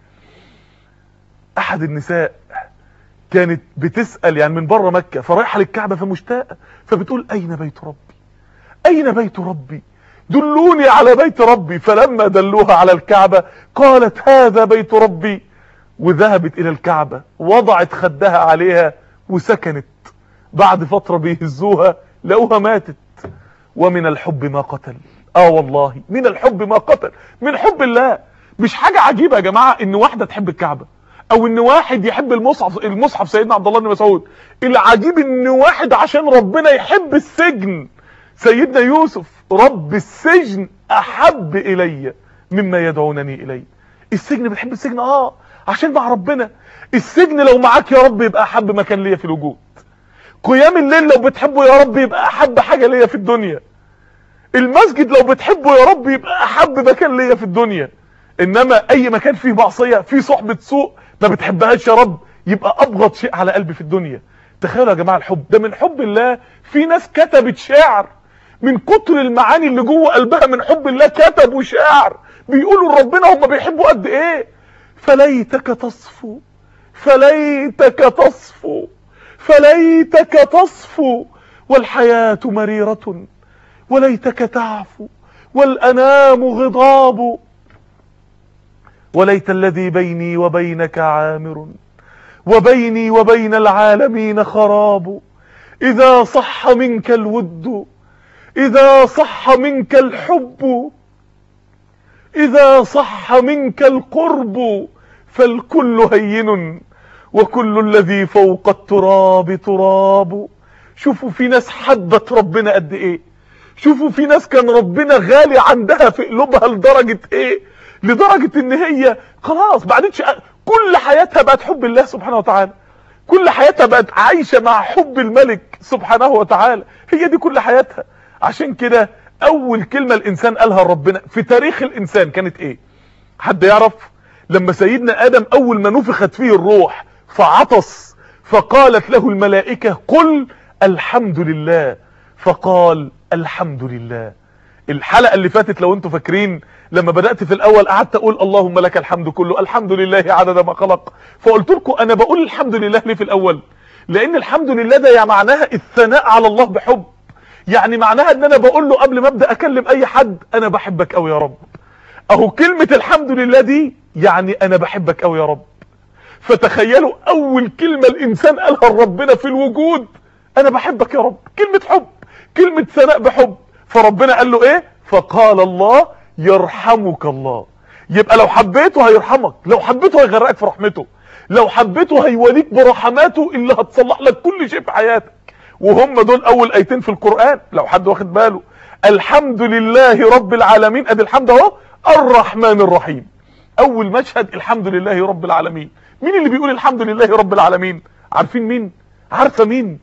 احد النساء كانت بتسأل يعني من بره مكة فرايحة للكعبة فمشتاقة فبتقول اين بيت ربي اين بيت ربي دلوني على بيت ربي فلما دلوها على الكعبة قالت هذا بيت ربي وذهبت الى الكعبة وضعت خدها عليها وسكنت بعد فترة بيهزوها لقوها ماتت ومن الحب ما قتل اه والله من الحب ما قتل من حب الله مش حاجة عجيبة يا جماعة ان واحدة تحب الكعبة او ان واحد يحب المصحف المصحف سيدنا عبد الله بن مسعود العجيب ان واحد عشان ربنا يحب السجن سيدنا يوسف رب السجن احب الي مما يدعونني اليه السجن بتحب السجن اه عشان مع ربنا السجن لو معاك يا رب يبقى احب مكان ليا في الوجود قيام الليل لو بتحبه يا رب يبقى احب حاجة ليا في الدنيا المسجد لو بتحبه يا رب يبقى احب مكان ليا في الدنيا انما اي مكان فيه معصية فيه صحبة سوء ما بتحبهاش يا رب يبقى ابغض شيء على قلبي في الدنيا تخيلوا يا جماعة الحب ده من حب الله في ناس كتبت شعر من كتر المعاني اللي جوه قلبها من حب الله كتبوا شعر بيقولوا لربنا هم بيحبوا قد ايه فليتك تصفو فليتك تصفو فليتك تصفو والحياة مريرة وليتك تعفو والأنام غضاب وليت الذي بيني وبينك عامر وبيني وبين العالمين خراب إذا صح منك الود إذا صح منك الحب إذا صح منك القرب فالكل هين وكل الذي فوق التراب تراب شوفوا في ناس حبت ربنا قد ايه شوفوا في ناس كان ربنا غالي عندها في قلوبها لدرجة ايه لدرجة ان هي خلاص بعدتش كل حياتها بقت حب الله سبحانه وتعالى كل حياتها بقت عايشة مع حب الملك سبحانه وتعالى هي دي كل حياتها عشان كده اول كلمة الانسان قالها لربنا في تاريخ الانسان كانت ايه حد يعرف لما سيدنا ادم اول ما نفخت فيه الروح فعطس فقالت له الملائكة قل الحمد لله فقال الحمد لله الحلقة اللي فاتت لو انتوا فاكرين لما بدأت في الاول قعدت اقول اللهم لك الحمد كله الحمد لله عدد ما خلق فقلت لكم انا بقول الحمد لله ليه في الاول لان الحمد لله ده يعني معناها الثناء على الله بحب يعني معناها ان انا بقول له قبل ما ابدا اكلم اي حد انا بحبك قوي يا رب اهو كلمة الحمد لله دي يعني انا بحبك قوي يا رب فتخيلوا اول كلمة الانسان قالها لربنا في الوجود انا بحبك يا رب كلمة حب كلمة ثناء بحب فربنا قال له ايه فقال الله يرحمك الله يبقى لو حبيته هيرحمك لو حبيته هيغرقك في رحمته لو حبيته هيوليك برحماته اللي هتصلح لك كل شيء في حياتك وهم دول اول ايتين في القرآن لو حد واخد باله الحمد لله رب العالمين ادي الحمد اهو الرحمن الرحيم اول مشهد الحمد لله رب العالمين مين اللي بيقول الحمد لله رب العالمين عارفين مين عارفه مين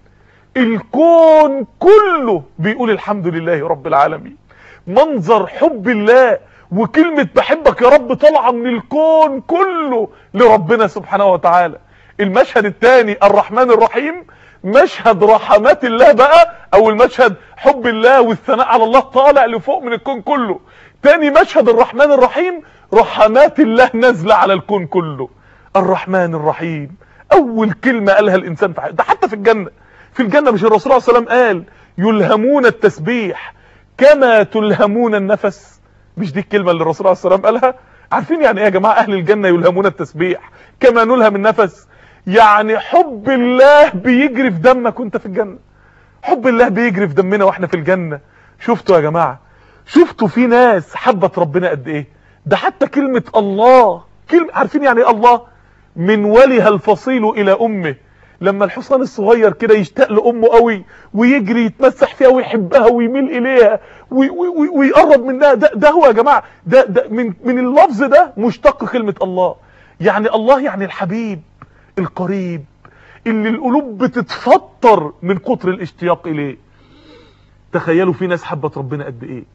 الكون كله بيقول الحمد لله رب العالمين منظر حب الله وكلمة بحبك يا رب طالعة من الكون كله لربنا سبحانه وتعالى المشهد الثاني الرحمن الرحيم مشهد رحمات الله بقى او المشهد حب الله والثناء على الله طالع لفوق من الكون كله تاني مشهد الرحمن الرحيم رحمات الله نازلة على الكون كله الرحمن الرحيم اول كلمة قالها الانسان في حياته ده حتى في الجنة في الجنة مش الرسول صلى الله عليه وسلم قال يلهمون التسبيح كما تلهمون النفس مش دي الكلمة اللي الرسول صلى الله عليه وسلم قالها عارفين يعني ايه يا جماعة اهل الجنة يلهمون التسبيح كما نلهم النفس يعني حب الله بيجري في دمك وانت في الجنة حب الله بيجري في دمنا واحنا في الجنة شفتوا يا جماعة شفتوا في ناس حبت ربنا قد ايه ده حتى كلمة الله كلمة عارفين يعني ايه الله من ولها الفصيل الى امه لما الحصان الصغير كده يشتاق لامه قوي ويجري يتمسح فيها ويحبها ويميل اليها وي وي ويقرب منها ده, ده هو يا جماعه ده, ده من من اللفظ ده مشتق كلمه الله يعني الله يعني الحبيب القريب اللي القلوب بتتفطر من كتر الاشتياق اليه تخيلوا في ناس حبت ربنا قد ايه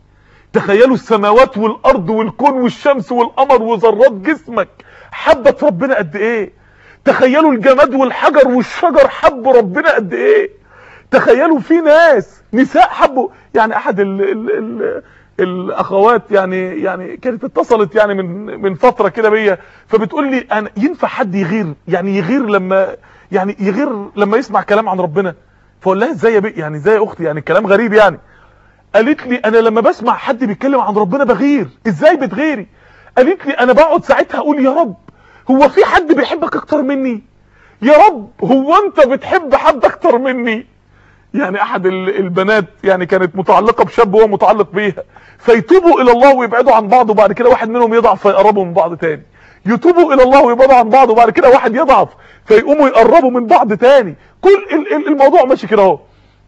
تخيلوا السماوات والارض والكون والشمس والقمر وذرات جسمك حبت ربنا قد ايه تخيلوا الجماد والحجر والشجر حبوا ربنا قد ايه تخيلوا في ناس نساء حبوا يعني احد ال ال ال الاخوات يعني يعني كانت اتصلت يعني من من فتره كده بيا فبتقول لي انا ينفع حد يغير يعني يغير لما يعني يغير لما يسمع كلام عن ربنا فاقول لها ازاي يا بي يعني ازاي يا اختي يعني كلام غريب يعني قالت لي انا لما بسمع حد بيتكلم عن ربنا بغير ازاي بتغيري قالت لي انا بقعد ساعتها اقول يا رب هو في حد بيحبك اكتر مني يا رب هو انت بتحب حد اكتر مني يعني احد البنات يعني كانت متعلقه بشاب وهو متعلق بيها فيتوبوا الى الله ويبعدوا عن بعض وبعد كده واحد منهم يضعف فيقربوا من بعض تاني يتوبوا الى الله ويبعدوا عن بعض وبعد كده واحد يضعف فيقوموا يقربوا من بعض تاني كل الموضوع ماشي كده اهو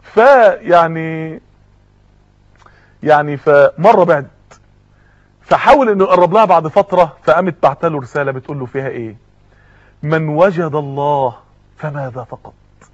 فيعني يعني فمره بعدت فحاول انه يقرب لها بعد فتره فقامت بعت له رساله بتقول له فيها ايه من وجد الله فماذا فقد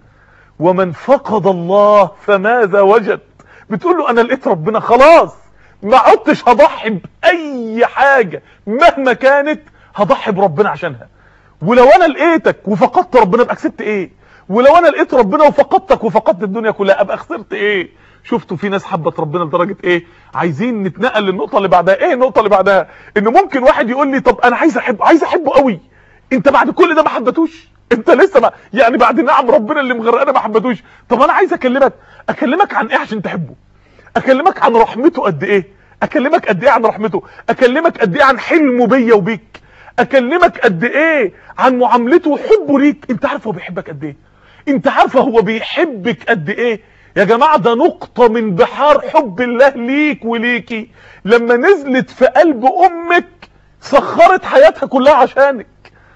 ومن فقد الله فماذا وجد بتقول له انا لقيت ربنا خلاص ما عدتش هضحي باي حاجه مهما كانت هضحي بربنا عشانها ولو انا لقيتك وفقدت ربنا ابقى كسبت ايه ولو انا لقيت ربنا وفقدتك وفقدت الدنيا كلها ابقى خسرت ايه شفتوا في ناس حبت ربنا لدرجه ايه عايزين نتنقل للنقطه اللي بعدها ايه النقطه اللي بعدها ان ممكن واحد يقول لي طب انا عايز احبه عايز احبه قوي انت بعد كل ده ما حبتوش انت لسه ما يعني بعد نعم ربنا اللي مغرقنا ما حبتوش طب انا عايز اكلمك اكلمك عن ايه عشان تحبه اكلمك عن رحمته قد ايه اكلمك قد ايه عن رحمته اكلمك قد ايه عن حلمه بيا وبيك اكلمك قد ايه عن معاملته وحبه ليك انت عارف هو بيحبك قد ايه انت عارفه هو بيحبك قد ايه يا جماعة ده نقطة من بحار حب الله ليك وليكي لما نزلت في قلب امك سخرت حياتها كلها عشانك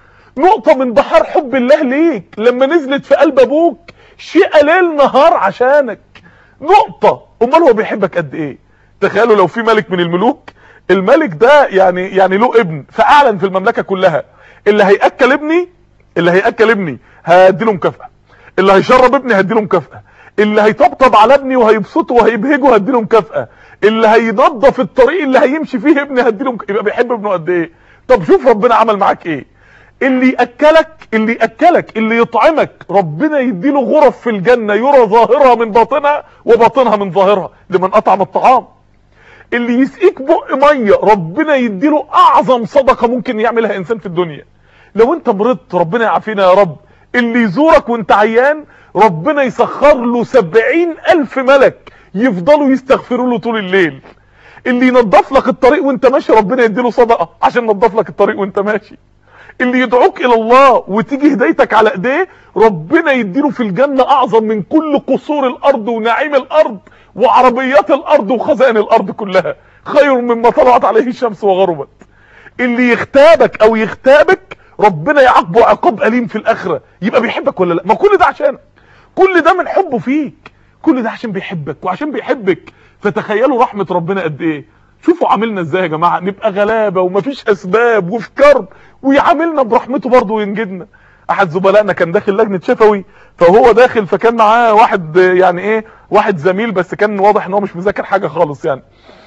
نقطة من بحار حب الله ليك لما نزلت في قلب ابوك شيء ليل نهار عشانك نقطة امال هو بيحبك قد ايه تخيلوا لو في ملك من الملوك الملك ده يعني يعني له ابن فاعلن في المملكة كلها اللي هيأكل ابني اللي هيأكل ابني هديله مكافأة اللي هيشرب ابني هديله مكافأة اللي هيطبطب على ابني وهيبسطه وهيبهجه هديله مكافأة اللي هينظف الطريق اللي هيمشي فيه ابني هديله مك... يبقى بيحب ابنه قد ايه طب شوف ربنا عمل معاك ايه اللي ياكلك اللي ياكلك اللي يطعمك ربنا يديله غرف في الجنه يرى ظاهرها من باطنها وباطنها من ظاهرها لمن اطعم الطعام اللي يسقيك بق ميه ربنا يديله اعظم صدقه ممكن يعملها انسان في الدنيا لو انت مرضت ربنا يعافينا يا رب اللي يزورك وانت عيان ربنا يسخر له سبعين الف ملك يفضلوا يستغفروا له طول الليل اللي ينظف لك الطريق وانت ماشي ربنا يديله صدقه عشان ينظف لك الطريق وانت ماشي اللي يدعوك الى الله وتيجي هدايتك على ايديه ربنا يديله في الجنه اعظم من كل قصور الارض ونعيم الارض وعربيات الارض وخزائن الارض كلها خير مما طلعت عليه الشمس وغربت اللي يغتابك او يغتابك ربنا يعاقبه عقاب اليم في الاخره يبقى بيحبك ولا لا ما كل ده عشانك كل ده من حبه فيك كل ده عشان بيحبك وعشان بيحبك فتخيلوا رحمه ربنا قد ايه شوفوا عاملنا ازاي يا جماعه نبقى غلابه ومفيش اسباب وفي كرب ويعاملنا برحمته برضه وينجدنا احد زملائنا كان داخل لجنه شفوي فهو داخل فكان معاه واحد يعني ايه واحد زميل بس كان واضح ان هو مش مذاكر حاجه خالص يعني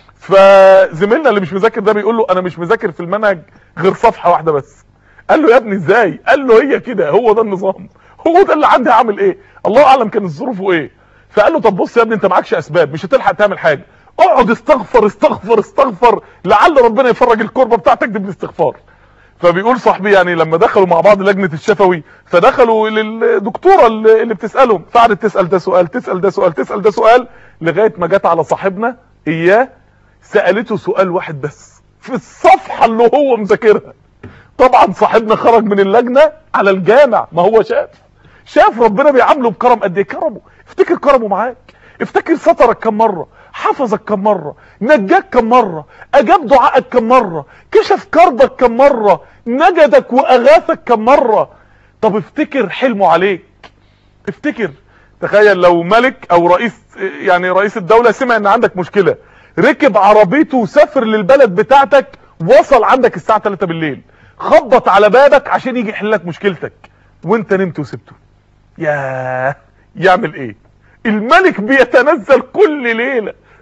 فزميلنا اللي مش مذاكر ده بيقول له انا مش مذاكر في المنهج غير صفحه واحده بس قال له يا ابني ازاي قال له هي كده هو ده النظام هو ده اللي عندي هعمل ايه الله اعلم كانت ظروفه ايه فقال له طب بص يا ابني انت معكش اسباب مش هتلحق تعمل حاجه اقعد استغفر استغفر استغفر لعل ربنا يفرج الكربه بتاعتك دي بالاستغفار فبيقول صاحبي يعني لما دخلوا مع بعض لجنه الشفوي فدخلوا للدكتوره اللي بتسالهم فقعدت تسال ده سؤال تسال ده سؤال تسال ده سؤال لغايه ما جت على صاحبنا اياه سالته سؤال واحد بس في الصفحه اللي هو مذاكرها طبعا صاحبنا خرج من اللجنه على الجامع ما هو شاف شاف ربنا بيعامله بكرم قد ايه كرمه افتكر كرمه معاك افتكر سترك كم مره حفظك كم مره نجاك كم مره اجاب دعائك كم مره كشف كربك كم مره نجدك واغاثك كم مره طب افتكر حلمه عليك افتكر تخيل لو ملك او رئيس يعني رئيس الدوله سمع ان عندك مشكله ركب عربيته وسافر للبلد بتاعتك وصل عندك الساعه 3 بالليل خبط على بابك عشان يجي يحل لك مشكلتك وانت نمت وسبته ياه يعمل ايه الملك بيتنزل كل ليله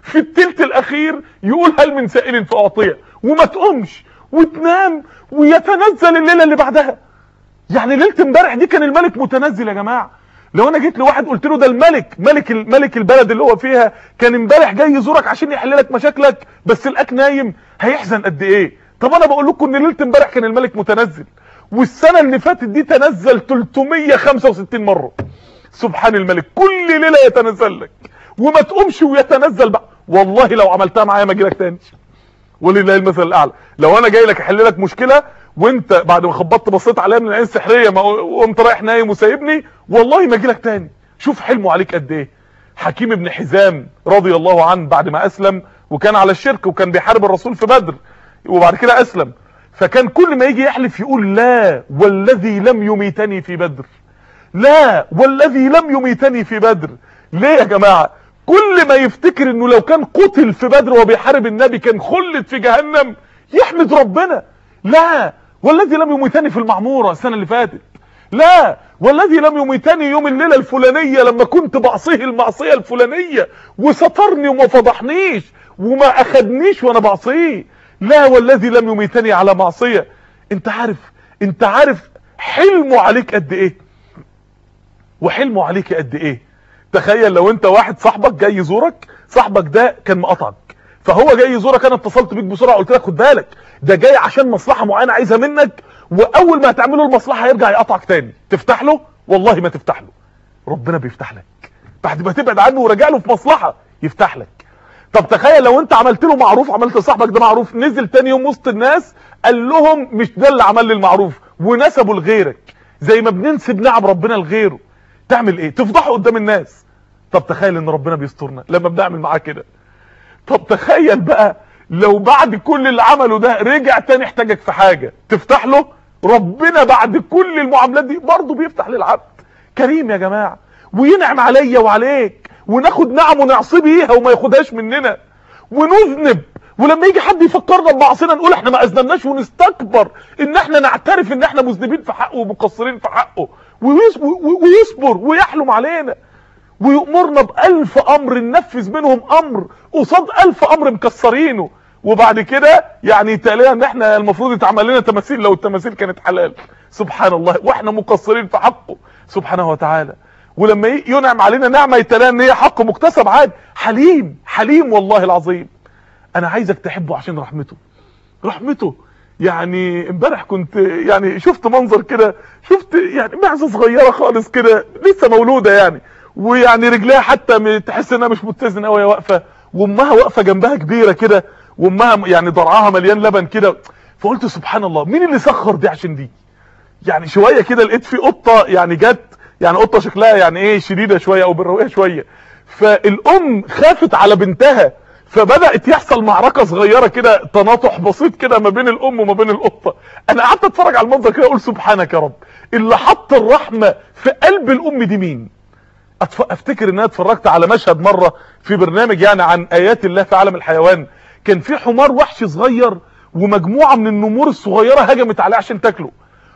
في التلت الاخير يقول هل من سائل فاعطيه وما تقومش وتنام ويتنزل الليله اللي بعدها يعني ليله امبارح دي كان الملك متنزل يا جماعه لو انا جيت لواحد قلت له ده الملك ملك ملك البلد اللي هو فيها كان امبارح جاي يزورك عشان يحل لك مشاكلك بس لقاك نايم هيحزن قد ايه طب انا بقول لكم ان ليله امبارح كان الملك متنزل والسنه اللي فاتت دي تنزل 365 مره سبحان الملك كل ليله يتنزل لك وما تقومش ويتنزل بقى والله لو عملتها معايا ما اجي لك تاني ولله المثل الاعلى لو انا جاي لك احل لك مشكله وانت بعد ما خبطت بصيت عليا من العين السحريه ما وقمت رايح نايم وسايبني والله ما اجي لك تاني شوف حلمه عليك قد ايه حكيم بن حزام رضي الله عنه بعد ما اسلم وكان على الشرك وكان بيحارب الرسول في بدر وبعد كده اسلم فكان كل ما يجي يحلف يقول لا والذي لم يميتني في بدر لا والذي لم يميتني في بدر ليه يا جماعه كل ما يفتكر انه لو كان قتل في بدر وبيحارب النبي كان خلد في جهنم يحمد ربنا لا والذي لم يميتني في المعموره السنه اللي فاتت لا والذي لم يميتني يوم الليله الفلانيه لما كنت بعصيه المعصيه الفلانيه وسترني وما فضحنيش وما اخدنيش وانا بعصيه لا والذي لم يميتني على معصيه انت عارف انت عارف حلمه عليك قد ايه وحلمه عليك قد ايه تخيل لو انت واحد صاحبك جاي يزورك صاحبك ده كان مقطعك فهو جاي يزورك انا اتصلت بيك بسرعه قلت لك خد بالك ده جاي عشان مصلحه معينه عايزها منك واول ما هتعمله المصلحه هيرجع يقطعك تاني تفتح له والله ما تفتح له ربنا بيفتح لك بعد ما تبعد عنه وراجع له في مصلحه يفتح لك طب تخيل لو انت عملت له معروف عملت لصاحبك ده معروف نزل تاني يوم وسط الناس قال لهم مش ده اللي عمل لي المعروف ونسبه لغيرك زي ما بننسب نعم ربنا لغيره تعمل ايه تفضحه قدام الناس طب تخيل ان ربنا بيسترنا لما بنعمل معاه كده طب تخيل بقى لو بعد كل اللي عمله ده رجع تاني احتاجك في حاجة تفتح له ربنا بعد كل المعاملات دي برضه بيفتح للعبد كريم يا جماعة وينعم عليا وعليك وناخد نعمه نعصي بيها وما ياخدهاش مننا ونذنب ولما يجي حد يفكرنا بمعصينا نقول احنا ما اذنبناش ونستكبر ان احنا نعترف ان احنا مذنبين في حقه ومقصرين في حقه ويصبر ويحلم علينا ويأمرنا بألف أمر ننفذ منهم أمر قصاد ألف أمر مكسرينه وبعد كده يعني تقالينا ان احنا المفروض يتعمل لنا تماثيل لو التماثيل كانت حلال سبحان الله واحنا مقصرين في حقه سبحانه وتعالى ولما ينعم علينا نعمه يتلاقى ان هي حق مكتسب عادي حليم حليم والله العظيم انا عايزك تحبه عشان رحمته رحمته يعني امبارح كنت يعني شفت منظر كده شفت يعني معزه صغيره خالص كده لسه مولوده يعني ويعني رجليها حتى تحس انها مش متزنه قوي واقفه وامها واقفه جنبها كبيره كده وامها يعني ضرعها مليان لبن كده فقلت سبحان الله مين اللي سخر دي عشان دي يعني شويه كده لقيت في قطه يعني جت يعني قطه شكلها يعني ايه شديده شويه او بالرويه شويه فالام خافت على بنتها فبدات يحصل معركه صغيره كده تناطح بسيط كده ما بين الام وما بين القطه انا قعدت اتفرج على المنظر كده اقول سبحانك يا رب اللي حط الرحمه في قلب الام دي مين افتكر ان انا اتفرجت على مشهد مره في برنامج يعني عن ايات الله في عالم الحيوان كان في حمار وحش صغير ومجموعه من النمور الصغيره هجمت عليه عشان تاكله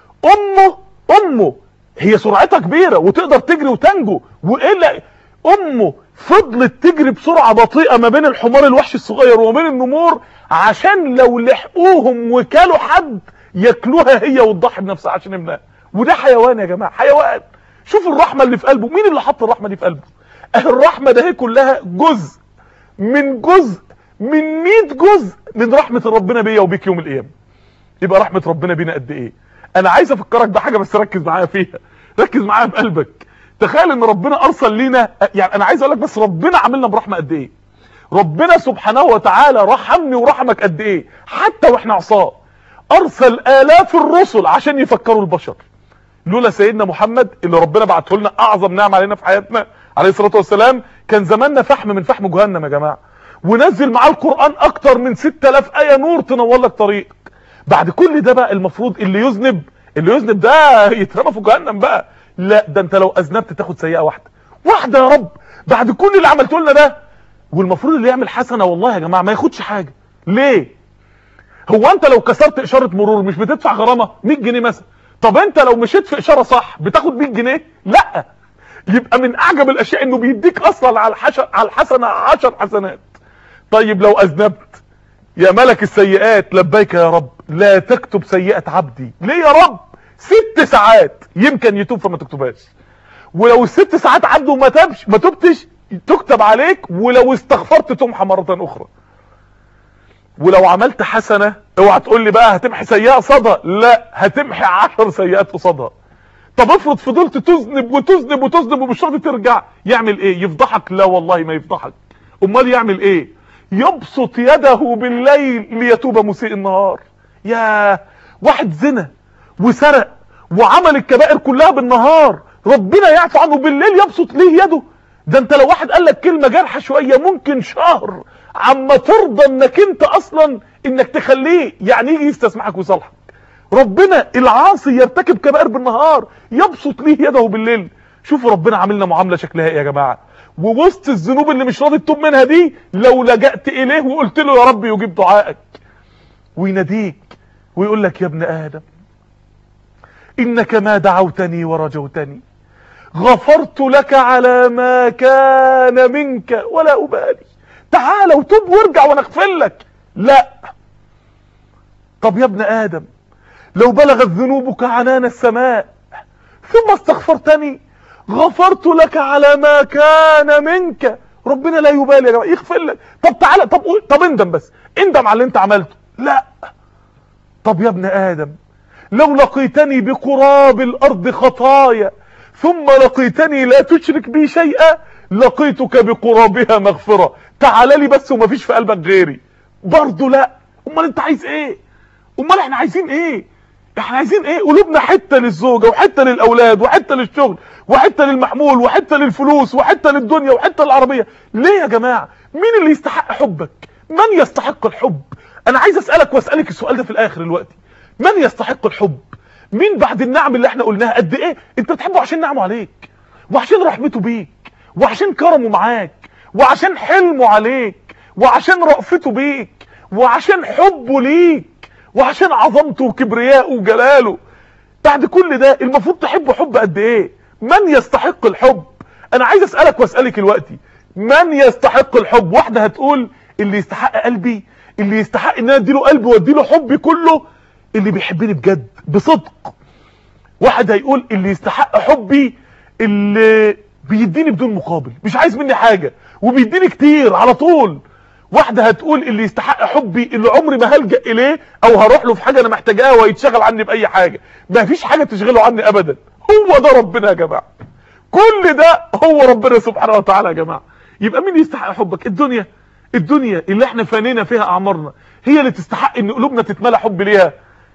امه امه هي سرعتها كبيره وتقدر تجري وتنجو والا امه فضلت تجري بسرعه بطيئه ما بين الحمار الوحش الصغير وما بين النمور عشان لو لحقوهم وكلوا حد ياكلوها هي وتضحي بنفسها عشان ابنها وده حيوان يا جماعه حيوان شوف الرحمه اللي في قلبه مين اللي حط الرحمه دي في قلبه اه الرحمه ده هي كلها جزء من جزء من 100 جزء من رحمه ربنا بيا وبيك يوم القيامه يبقى رحمه ربنا بينا قد ايه انا عايز افكرك بحاجه بس ركز معايا فيها ركز معايا بقلبك تخيل ان ربنا ارسل لينا يعني انا عايز اقول لك بس ربنا عاملنا برحمه قد ايه ربنا سبحانه وتعالى رحمني ورحمك قد ايه حتى واحنا عصاه ارسل الاف الرسل عشان يفكروا البشر لولا سيدنا محمد اللي ربنا بعته لنا اعظم نعمه علينا في حياتنا عليه الصلاه والسلام كان زماننا فحم من فحم جهنم يا جماعه ونزل معاه القران اكتر من 6000 ايه نور تنور لك طريقك بعد كل ده بقى المفروض اللي يذنب اللي يذنب ده يترمى في جهنم بقى لا ده انت لو اذنبت تاخد سيئه واحده واحده يا رب بعد كل اللي عملته لنا ده والمفروض اللي يعمل حسنه والله يا جماعه ما ياخدش حاجه ليه هو انت لو كسرت اشاره مرور مش بتدفع غرامه 100 جنيه مثلا طب انت لو مشيت في اشاره صح بتاخد 100 جنيه لا يبقى من اعجب الاشياء انه بيديك اصلا على الحشر على الحسنه 10 حسنات طيب لو اذنبت يا ملك السيئات لبيك يا رب لا تكتب سيئة عبدي ليه يا رب ست ساعات يمكن يتوب فما تكتبهاش ولو الست ساعات عنده ما تبش ما تبتش تكتب عليك ولو استغفرت تمحى مرة اخرى ولو عملت حسنة اوعى تقول لي بقى هتمحي سيئة قصادها لا هتمحي عشر سيئات قصادها طب افرض فضلت تذنب وتذنب وتذنب ومش راضي ترجع يعمل ايه يفضحك لا والله ما يفضحك امال يعمل ايه يبسط يده بالليل ليتوب مسيء النهار يا واحد زنا وسرق وعمل الكبائر كلها بالنهار ربنا يعفو عنه بالليل يبسط ليه يده ده انت لو واحد قال لك كلمة جارحة شوية ممكن شهر عما ترضى انك انت اصلا انك تخليه يعني يجي يستسمحك ويصالحك ربنا العاصي يرتكب كبائر بالنهار يبسط ليه يده بالليل شوفوا ربنا عاملنا معاملة شكلها ايه يا جماعة ووسط الذنوب اللي مش راضي تتوب منها دي لو لجأت اليه وقلت له يا رب يجيب دعائك ويناديك ويقول لك يا ابن ادم انك ما دعوتني ورجوتني غفرت لك على ما كان منك ولا ابالي تعال وتوب وارجع وانا اغفر لك لا طب يا ابن ادم لو بلغت ذنوبك عنان السماء ثم استغفرتني غفرت لك على ما كان منك ربنا لا يبالي يا جماعه يغفر لك طب تعالى طب قول طب اندم بس اندم على اللي انت عملته لا طب يا ابن ادم لو لقيتني بقراب الارض خطايا ثم لقيتني لا تشرك بي شيئا لقيتك بقرابها مغفرة تعال لي بس ومفيش في قلبك غيري برضه لا امال انت عايز ايه امال احنا عايزين ايه احنا عايزين ايه قلوبنا حتة للزوجة وحتة للاولاد وحتة للشغل وحتة للمحمول وحتة للفلوس وحتة للدنيا وحتة للعربية ليه يا جماعة مين اللي يستحق حبك من يستحق الحب انا عايز اسألك واسألك السؤال ده في الاخر دلوقتي من يستحق الحب مين بعد النعم اللي احنا قلناها قد ايه انت بتحبه عشان نعمه عليك وعشان رحمته بيك وعشان كرمه معاك وعشان حلمه عليك وعشان رأفته بيك وعشان حبه ليك وعشان عظمته وكبريائه وجلاله بعد كل ده المفروض تحبه حب قد ايه من يستحق الحب انا عايز اسألك واسألك دلوقتي من يستحق الحب واحدة هتقول اللي يستحق قلبي اللي يستحق ان انا اديله قلبي واديله حبي كله اللي بيحبني بجد بصدق واحد هيقول اللي يستحق حبي اللي بيديني بدون مقابل مش عايز مني حاجة وبيديني كتير على طول واحدة هتقول اللي يستحق حبي اللي عمري ما هلجأ اليه او هروح له في حاجة انا محتاجاها ويتشغل عني باي حاجة ما فيش حاجة تشغله عني ابدا هو ده ربنا يا جماعة كل ده هو ربنا سبحانه وتعالى يا جماعة يبقى مين يستحق حبك الدنيا الدنيا اللي احنا فانينا فيها اعمارنا هي اللي تستحق ان قلوبنا تتملى حب ليها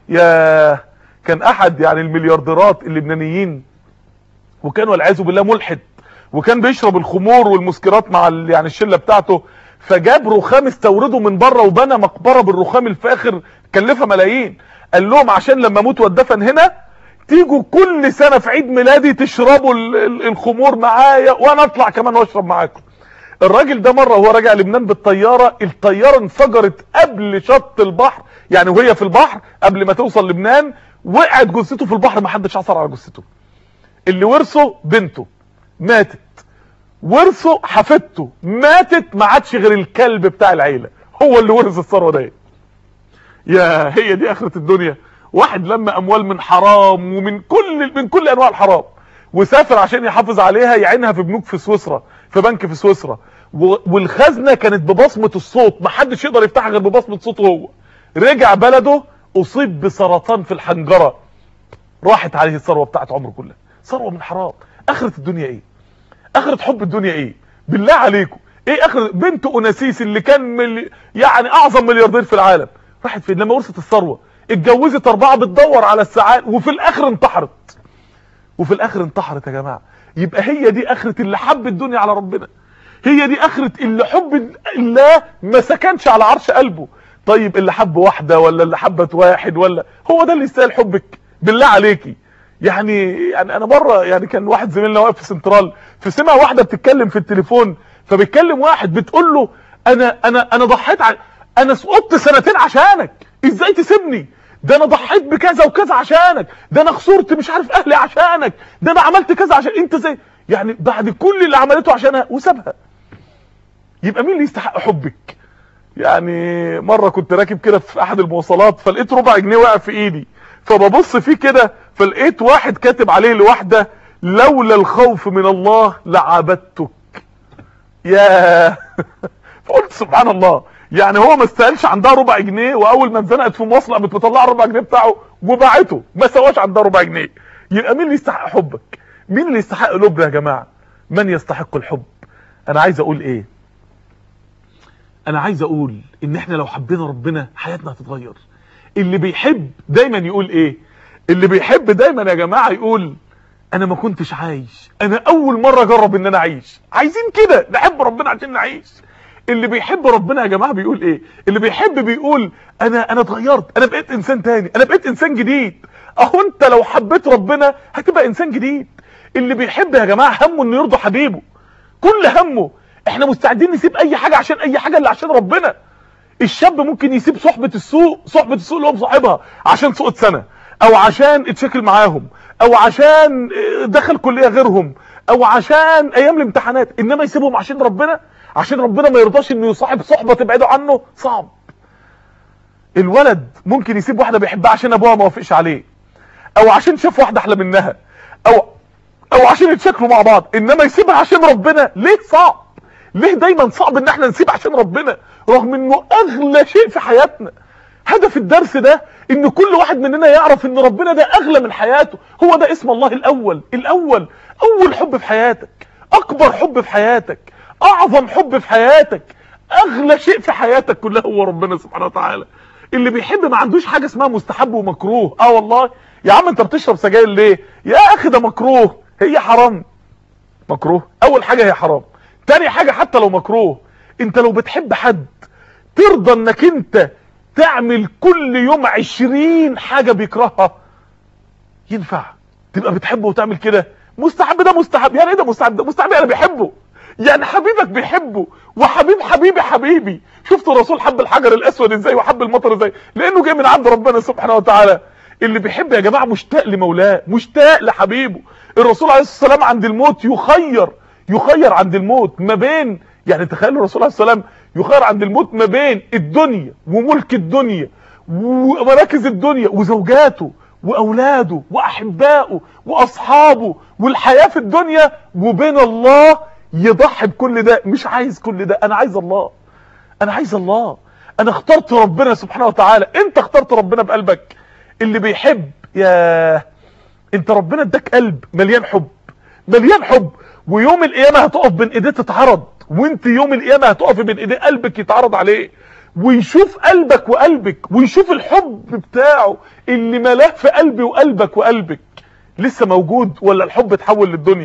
يا كان احد يعني المليارديرات اللبنانيين وكان والعياذ بالله ملحد وكان بيشرب الخمور والمسكرات مع ال- يعني الشله بتاعته فجاب رخام استورده من بره وبنى مقبره بالرخام الفاخر كلفها ملايين قال لهم عشان لما اموت واتدفن هنا تيجوا كل سنه في عيد ميلادي تشربوا ال- ال- الخمور معايا وانا اطلع كمان واشرب معاكم الراجل ده مره وهو راجع لبنان بالطياره الطياره انفجرت قبل شط البحر يعني وهي في البحر قبل ما توصل لبنان وقعت جثته في البحر ما حدش عثر على جثته اللي ورثه بنته ماتت ورثه حفيدته ماتت ما عادش غير الكلب بتاع العيله هو اللي ورث الثروه دي يا هي دي اخره الدنيا واحد لما اموال من حرام ومن كل من كل انواع الحرام وسافر عشان يحافظ عليها يعينها في بنوك في سويسرا في بنك في سويسرا و- والخزنه كانت ببصمه الصوت ما حدش يقدر يفتحها غير ببصمه صوته هو رجع بلده اصيب بسرطان في الحنجره راحت عليه الثروه بتاعت عمره كلها ثروه من حرام اخره الدنيا ايه اخره حب الدنيا ايه بالله عليكم ايه اخر بنت اوناسيس اللي كان ملي... يعني اعظم ملياردير في العالم راحت فين لما ورثت الثروه اتجوزت اربعه بتدور على السعاده وفي الاخر انتحرت وفي الاخر انتحرت يا جماعه يبقى هي دي اخره اللي حب الدنيا على ربنا هي دي اخره اللي حب الله ما سكنش على عرش قلبه طيب اللي حب واحده ولا اللي حبت واحد ولا هو ده اللي يستاهل حبك بالله عليكي يعني يعني انا مره يعني كان واحد زميلنا واقف في سنترال فسمع واحده بتتكلم في التليفون فبيتكلم واحد بتقول له انا انا انا ضحيت ع... انا سقطت سنتين عشانك ازاي تسيبني ده انا ضحيت بكذا وكذا عشانك ده انا خسرت مش عارف اهلي عشانك ده انا عملت كذا عشان انت زي يعني بعد كل اللي عملته عشانها وسابها يبقى مين اللي يستحق حبك يعني مره كنت راكب كده في احد المواصلات فلقيت ربع جنيه واقع في ايدي فببص فيه كده فلقيت واحد كاتب عليه لوحده لولا الخوف من الله لعبدتك يا فقلت سبحان الله يعني هو ما استاهلش عندها ربع جنيه واول ما اتزنقت في مواصله قامت مطلعه الربع جنيه بتاعه وباعته ما سواش عندها ربع جنيه يبقى مين اللي يستحق حبك مين اللي يستحق قلوبنا يا جماعه من يستحق الحب انا عايز اقول ايه انا عايز اقول ان احنا لو حبينا ربنا حياتنا هتتغير اللي بيحب دايما يقول ايه اللي بيحب دايما يا جماعه يقول انا ما كنتش عايش انا اول مره اجرب ان انا اعيش عايزين كده نحب ربنا عشان نعيش اللي بيحب ربنا يا جماعه بيقول ايه اللي بيحب بيقول انا انا اتغيرت انا بقيت انسان تاني انا بقيت انسان جديد اهو انت لو حبيت ربنا هتبقى انسان جديد اللي بيحب يا جماعه همه انه يرضي حبيبه كل همه احنا مستعدين نسيب اي حاجه عشان اي حاجه اللي عشان ربنا الشاب ممكن يسيب صحبه السوق صحبه السوق اللي هو مصاحبها عشان سوقت سنه او عشان اتشكل معاهم او عشان دخل كليه غيرهم او عشان ايام الامتحانات انما يسيبهم عشان ربنا عشان ربنا ما يرضاش انه يصاحب صحبه تبعده عنه صعب الولد ممكن يسيب واحده بيحبها عشان ابوها ما وافقش عليه او عشان شاف واحده احلى منها او او عشان يتشكلوا مع بعض انما يسيبها عشان ربنا ليه صعب ليه دايما صعب ان احنا نسيب عشان ربنا رغم انه اغلى شيء في حياتنا هدف الدرس ده ان كل واحد مننا يعرف ان ربنا ده اغلى من حياته هو ده اسم الله الاول الاول اول حب في حياتك اكبر حب في حياتك اعظم حب في حياتك اغلى شيء في حياتك كلها هو ربنا سبحانه وتعالى اللي بيحب ما عندوش حاجه اسمها مستحب ومكروه اه والله يا عم انت بتشرب سجاير ليه يا اخي ده مكروه هي حرام مكروه اول حاجه هي حرام تاني حاجه حتى لو مكروه انت لو بتحب حد ترضى انك انت تعمل كل يوم عشرين حاجة بيكرهها ينفع تبقى بتحبه وتعمل كده مستحب ده مستحب يعني ايه ده مستحب ده مستحب انا بحبه يعني حبيبك بيحبه وحبيب حبيبي حبيبي شفت الرسول حب الحجر الاسود ازاي وحب المطر ازاي لانه جاي من عند ربنا سبحانه وتعالى اللي بيحب يا جماعه مشتاق لمولاه مشتاق لحبيبه الرسول عليه الصلاه والسلام عند الموت يخير يخير عند الموت ما بين يعني تخيلوا الرسول عليه الصلاه والسلام يخير عند الموت ما بين الدنيا وملك الدنيا ومراكز الدنيا وزوجاته واولاده واحبائه واصحابه والحياه في الدنيا وبين الله يضحي بكل ده مش عايز كل ده انا عايز الله انا عايز الله انا اخترت ربنا سبحانه وتعالى انت اخترت ربنا بقلبك اللي بيحب يا انت ربنا اداك قلب مليان حب مليان حب ويوم القيامه هتقف بين ايديه تتعرض وانت يوم القيامه هتقف بين ايديه قلبك يتعرض عليه ويشوف قلبك وقلبك ويشوف الحب بتاعه اللي ملاه في قلبي وقلبك وقلبك لسه موجود ولا الحب اتحول للدنيا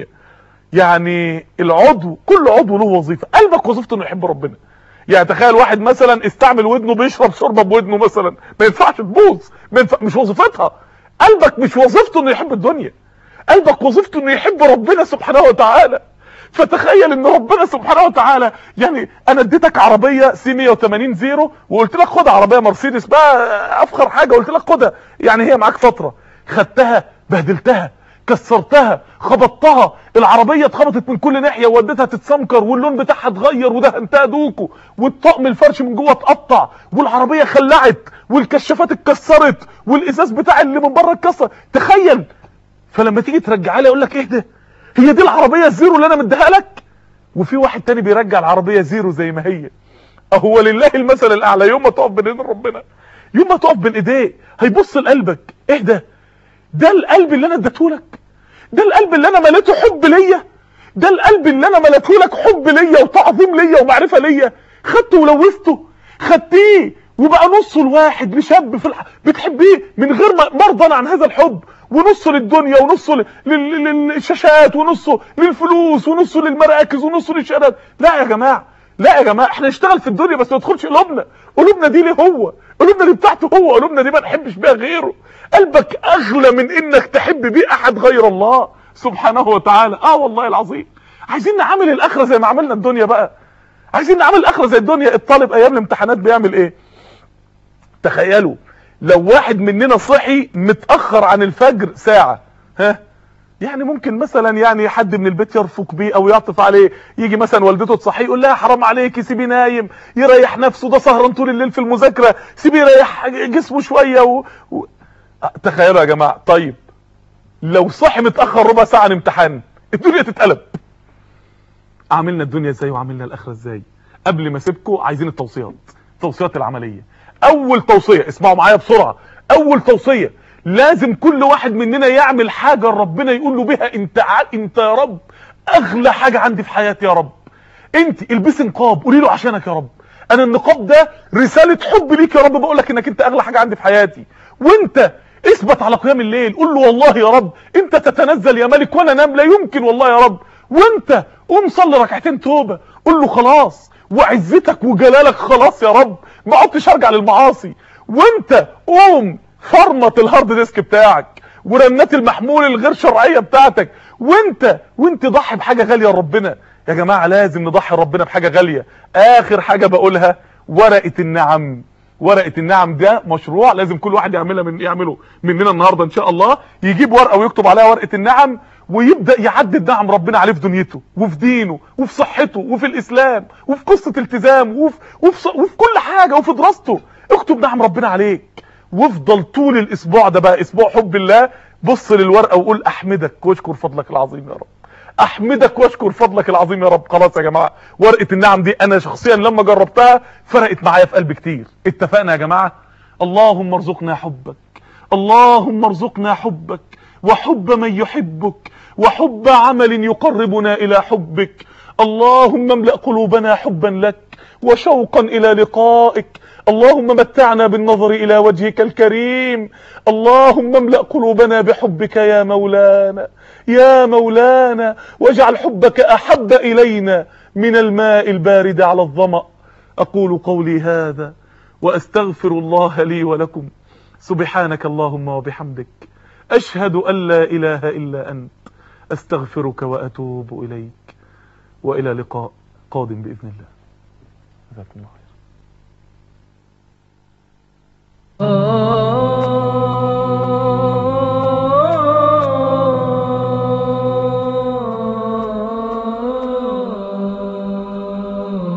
يعني العضو كل عضو له وظيفه قلبك وظيفته انه يحب ربنا يعني تخيل واحد مثلا استعمل ودنه بيشرب شوربه بودنه مثلا ما ينفعش تبوظ ما ينفع مش وظيفتها قلبك مش وظيفته انه يحب الدنيا قلبك وظيفته انه يحب ربنا سبحانه وتعالى فتخيل ان ربنا سبحانه وتعالى يعني انا اديتك عربيه سي 180 زيرو وقلت لك خد عربيه مرسيدس بقى افخر حاجه قلت لك خدها يعني هي معاك فتره خدتها بهدلتها كسرتها خبطتها العربية اتخبطت من كل ناحية ووديتها تتسمكر واللون بتاعها اتغير ودهنتها دوكو والطقم الفرش من جوه اتقطع والعربية خلعت والكشافات اتكسرت والازاز بتاع اللي من بره اتكسر تخيل فلما تيجي ترجعها لي اقول لك ايه ده هي دي العربية الزيرو اللي انا مديها لك وفي واحد تاني بيرجع العربية زيرو زي ما هي اهو لله المثل الاعلى يوم ما تقف بين ايدين ربنا يوم ما تقف بين ايديه هيبص لقلبك ايه ده ده القلب اللي انا اديته لك ده القلب اللي انا مليته حب ليا ده القلب اللي انا مليته لك حب ليا وتعظيم ليا ومعرفه ليا خدته ولوثته خدتيه وبقى نصه الواحد لشاب في الح... بتحبيه من غير ما مرضى عن هذا الحب ونصه للدنيا ونصه لل... لل... للشاشات ونصه للفلوس ونصه للمراكز ونصه للشهادات لا يا جماعه لا يا جماعه احنا نشتغل في الدنيا بس ما ندخلش قلوبنا قلوبنا دي ليه هو قلوبنا دي بتاعته هو قلوبنا دي ما نحبش بيها غيره قلبك اغلى من انك تحب بيه احد غير الله سبحانه وتعالى اه والله العظيم عايزين نعمل الاخره زي ما عملنا الدنيا بقى عايزين نعمل الاخره زي الدنيا الطالب ايام الامتحانات بيعمل ايه تخيلوا لو واحد مننا صحي متاخر عن الفجر ساعه ها يعني ممكن مثلا يعني حد من البيت يرفق بيه او يعطف عليه يجي مثلا والدته تصحيه يقول لها حرام عليكي سيبيه نايم يريح نفسه ده سهران طول الليل في المذاكره سيبيه يريح جسمه شويه و... و... تخيلوا يا جماعه طيب لو صحي متاخر ربع ساعه عن امتحان الدنيا تتقلب عاملنا الدنيا ازاي وعاملنا الاخره ازاي قبل ما اسيبكم عايزين التوصيات التوصيات العمليه اول توصيه اسمعوا معايا بسرعه اول توصيه لازم كل واحد مننا يعمل حاجه ربنا يقول له بها انت ع... انت يا رب اغلى حاجه عندي في حياتي يا رب انت البسي نقاب قولي له عشانك يا رب انا النقاب ده رساله حب ليك يا رب بقول لك انك انت اغلى حاجه عندي في حياتي وانت اثبت على قيام الليل قول له والله يا رب انت تتنزل يا ملك وانا نام لا يمكن والله يا رب وانت قوم صلي ركعتين توبه قول له خلاص وعزتك وجلالك خلاص يا رب ما عدتش ارجع للمعاصي وانت قوم فرمط الهارد ديسك بتاعك ورنات المحمول الغير شرعيه بتاعتك وانت وانت ضحي بحاجه غاليه لربنا يا جماعه لازم نضحي ربنا بحاجه غاليه اخر حاجه بقولها ورقه النعم ورقه النعم ده مشروع لازم كل واحد يعملها من يعمله مننا النهارده ان شاء الله يجيب ورقه ويكتب عليها ورقه النعم ويبدا يعدد نعم ربنا عليه في دنيته وفي دينه وفي صحته وفي الاسلام وفي قصه التزام وفي وفي, وفي كل حاجه وفي دراسته اكتب نعم ربنا عليك وافضل طول الاسبوع ده بقى اسبوع حب الله بص للورقه وقول احمدك واشكر فضلك العظيم يا رب احمدك واشكر فضلك العظيم يا رب خلاص يا جماعه ورقه النعم دي انا شخصيا لما جربتها فرقت معايا في قلبي كتير اتفقنا يا جماعه اللهم ارزقنا حبك اللهم ارزقنا حبك وحب من يحبك وحب عمل يقربنا الى حبك اللهم املأ قلوبنا حبا لك وشوقا الى لقائك اللهم متعنا بالنظر الى وجهك الكريم اللهم املأ قلوبنا بحبك يا مولانا يا مولانا واجعل حبك احب الينا من الماء البارد على الظمأ اقول قولي هذا واستغفر الله لي ولكم سبحانك اللهم وبحمدك اشهد ان لا اله الا انت استغفرك واتوب اليك والى لقاء قادم باذن الله جزاكم الله خير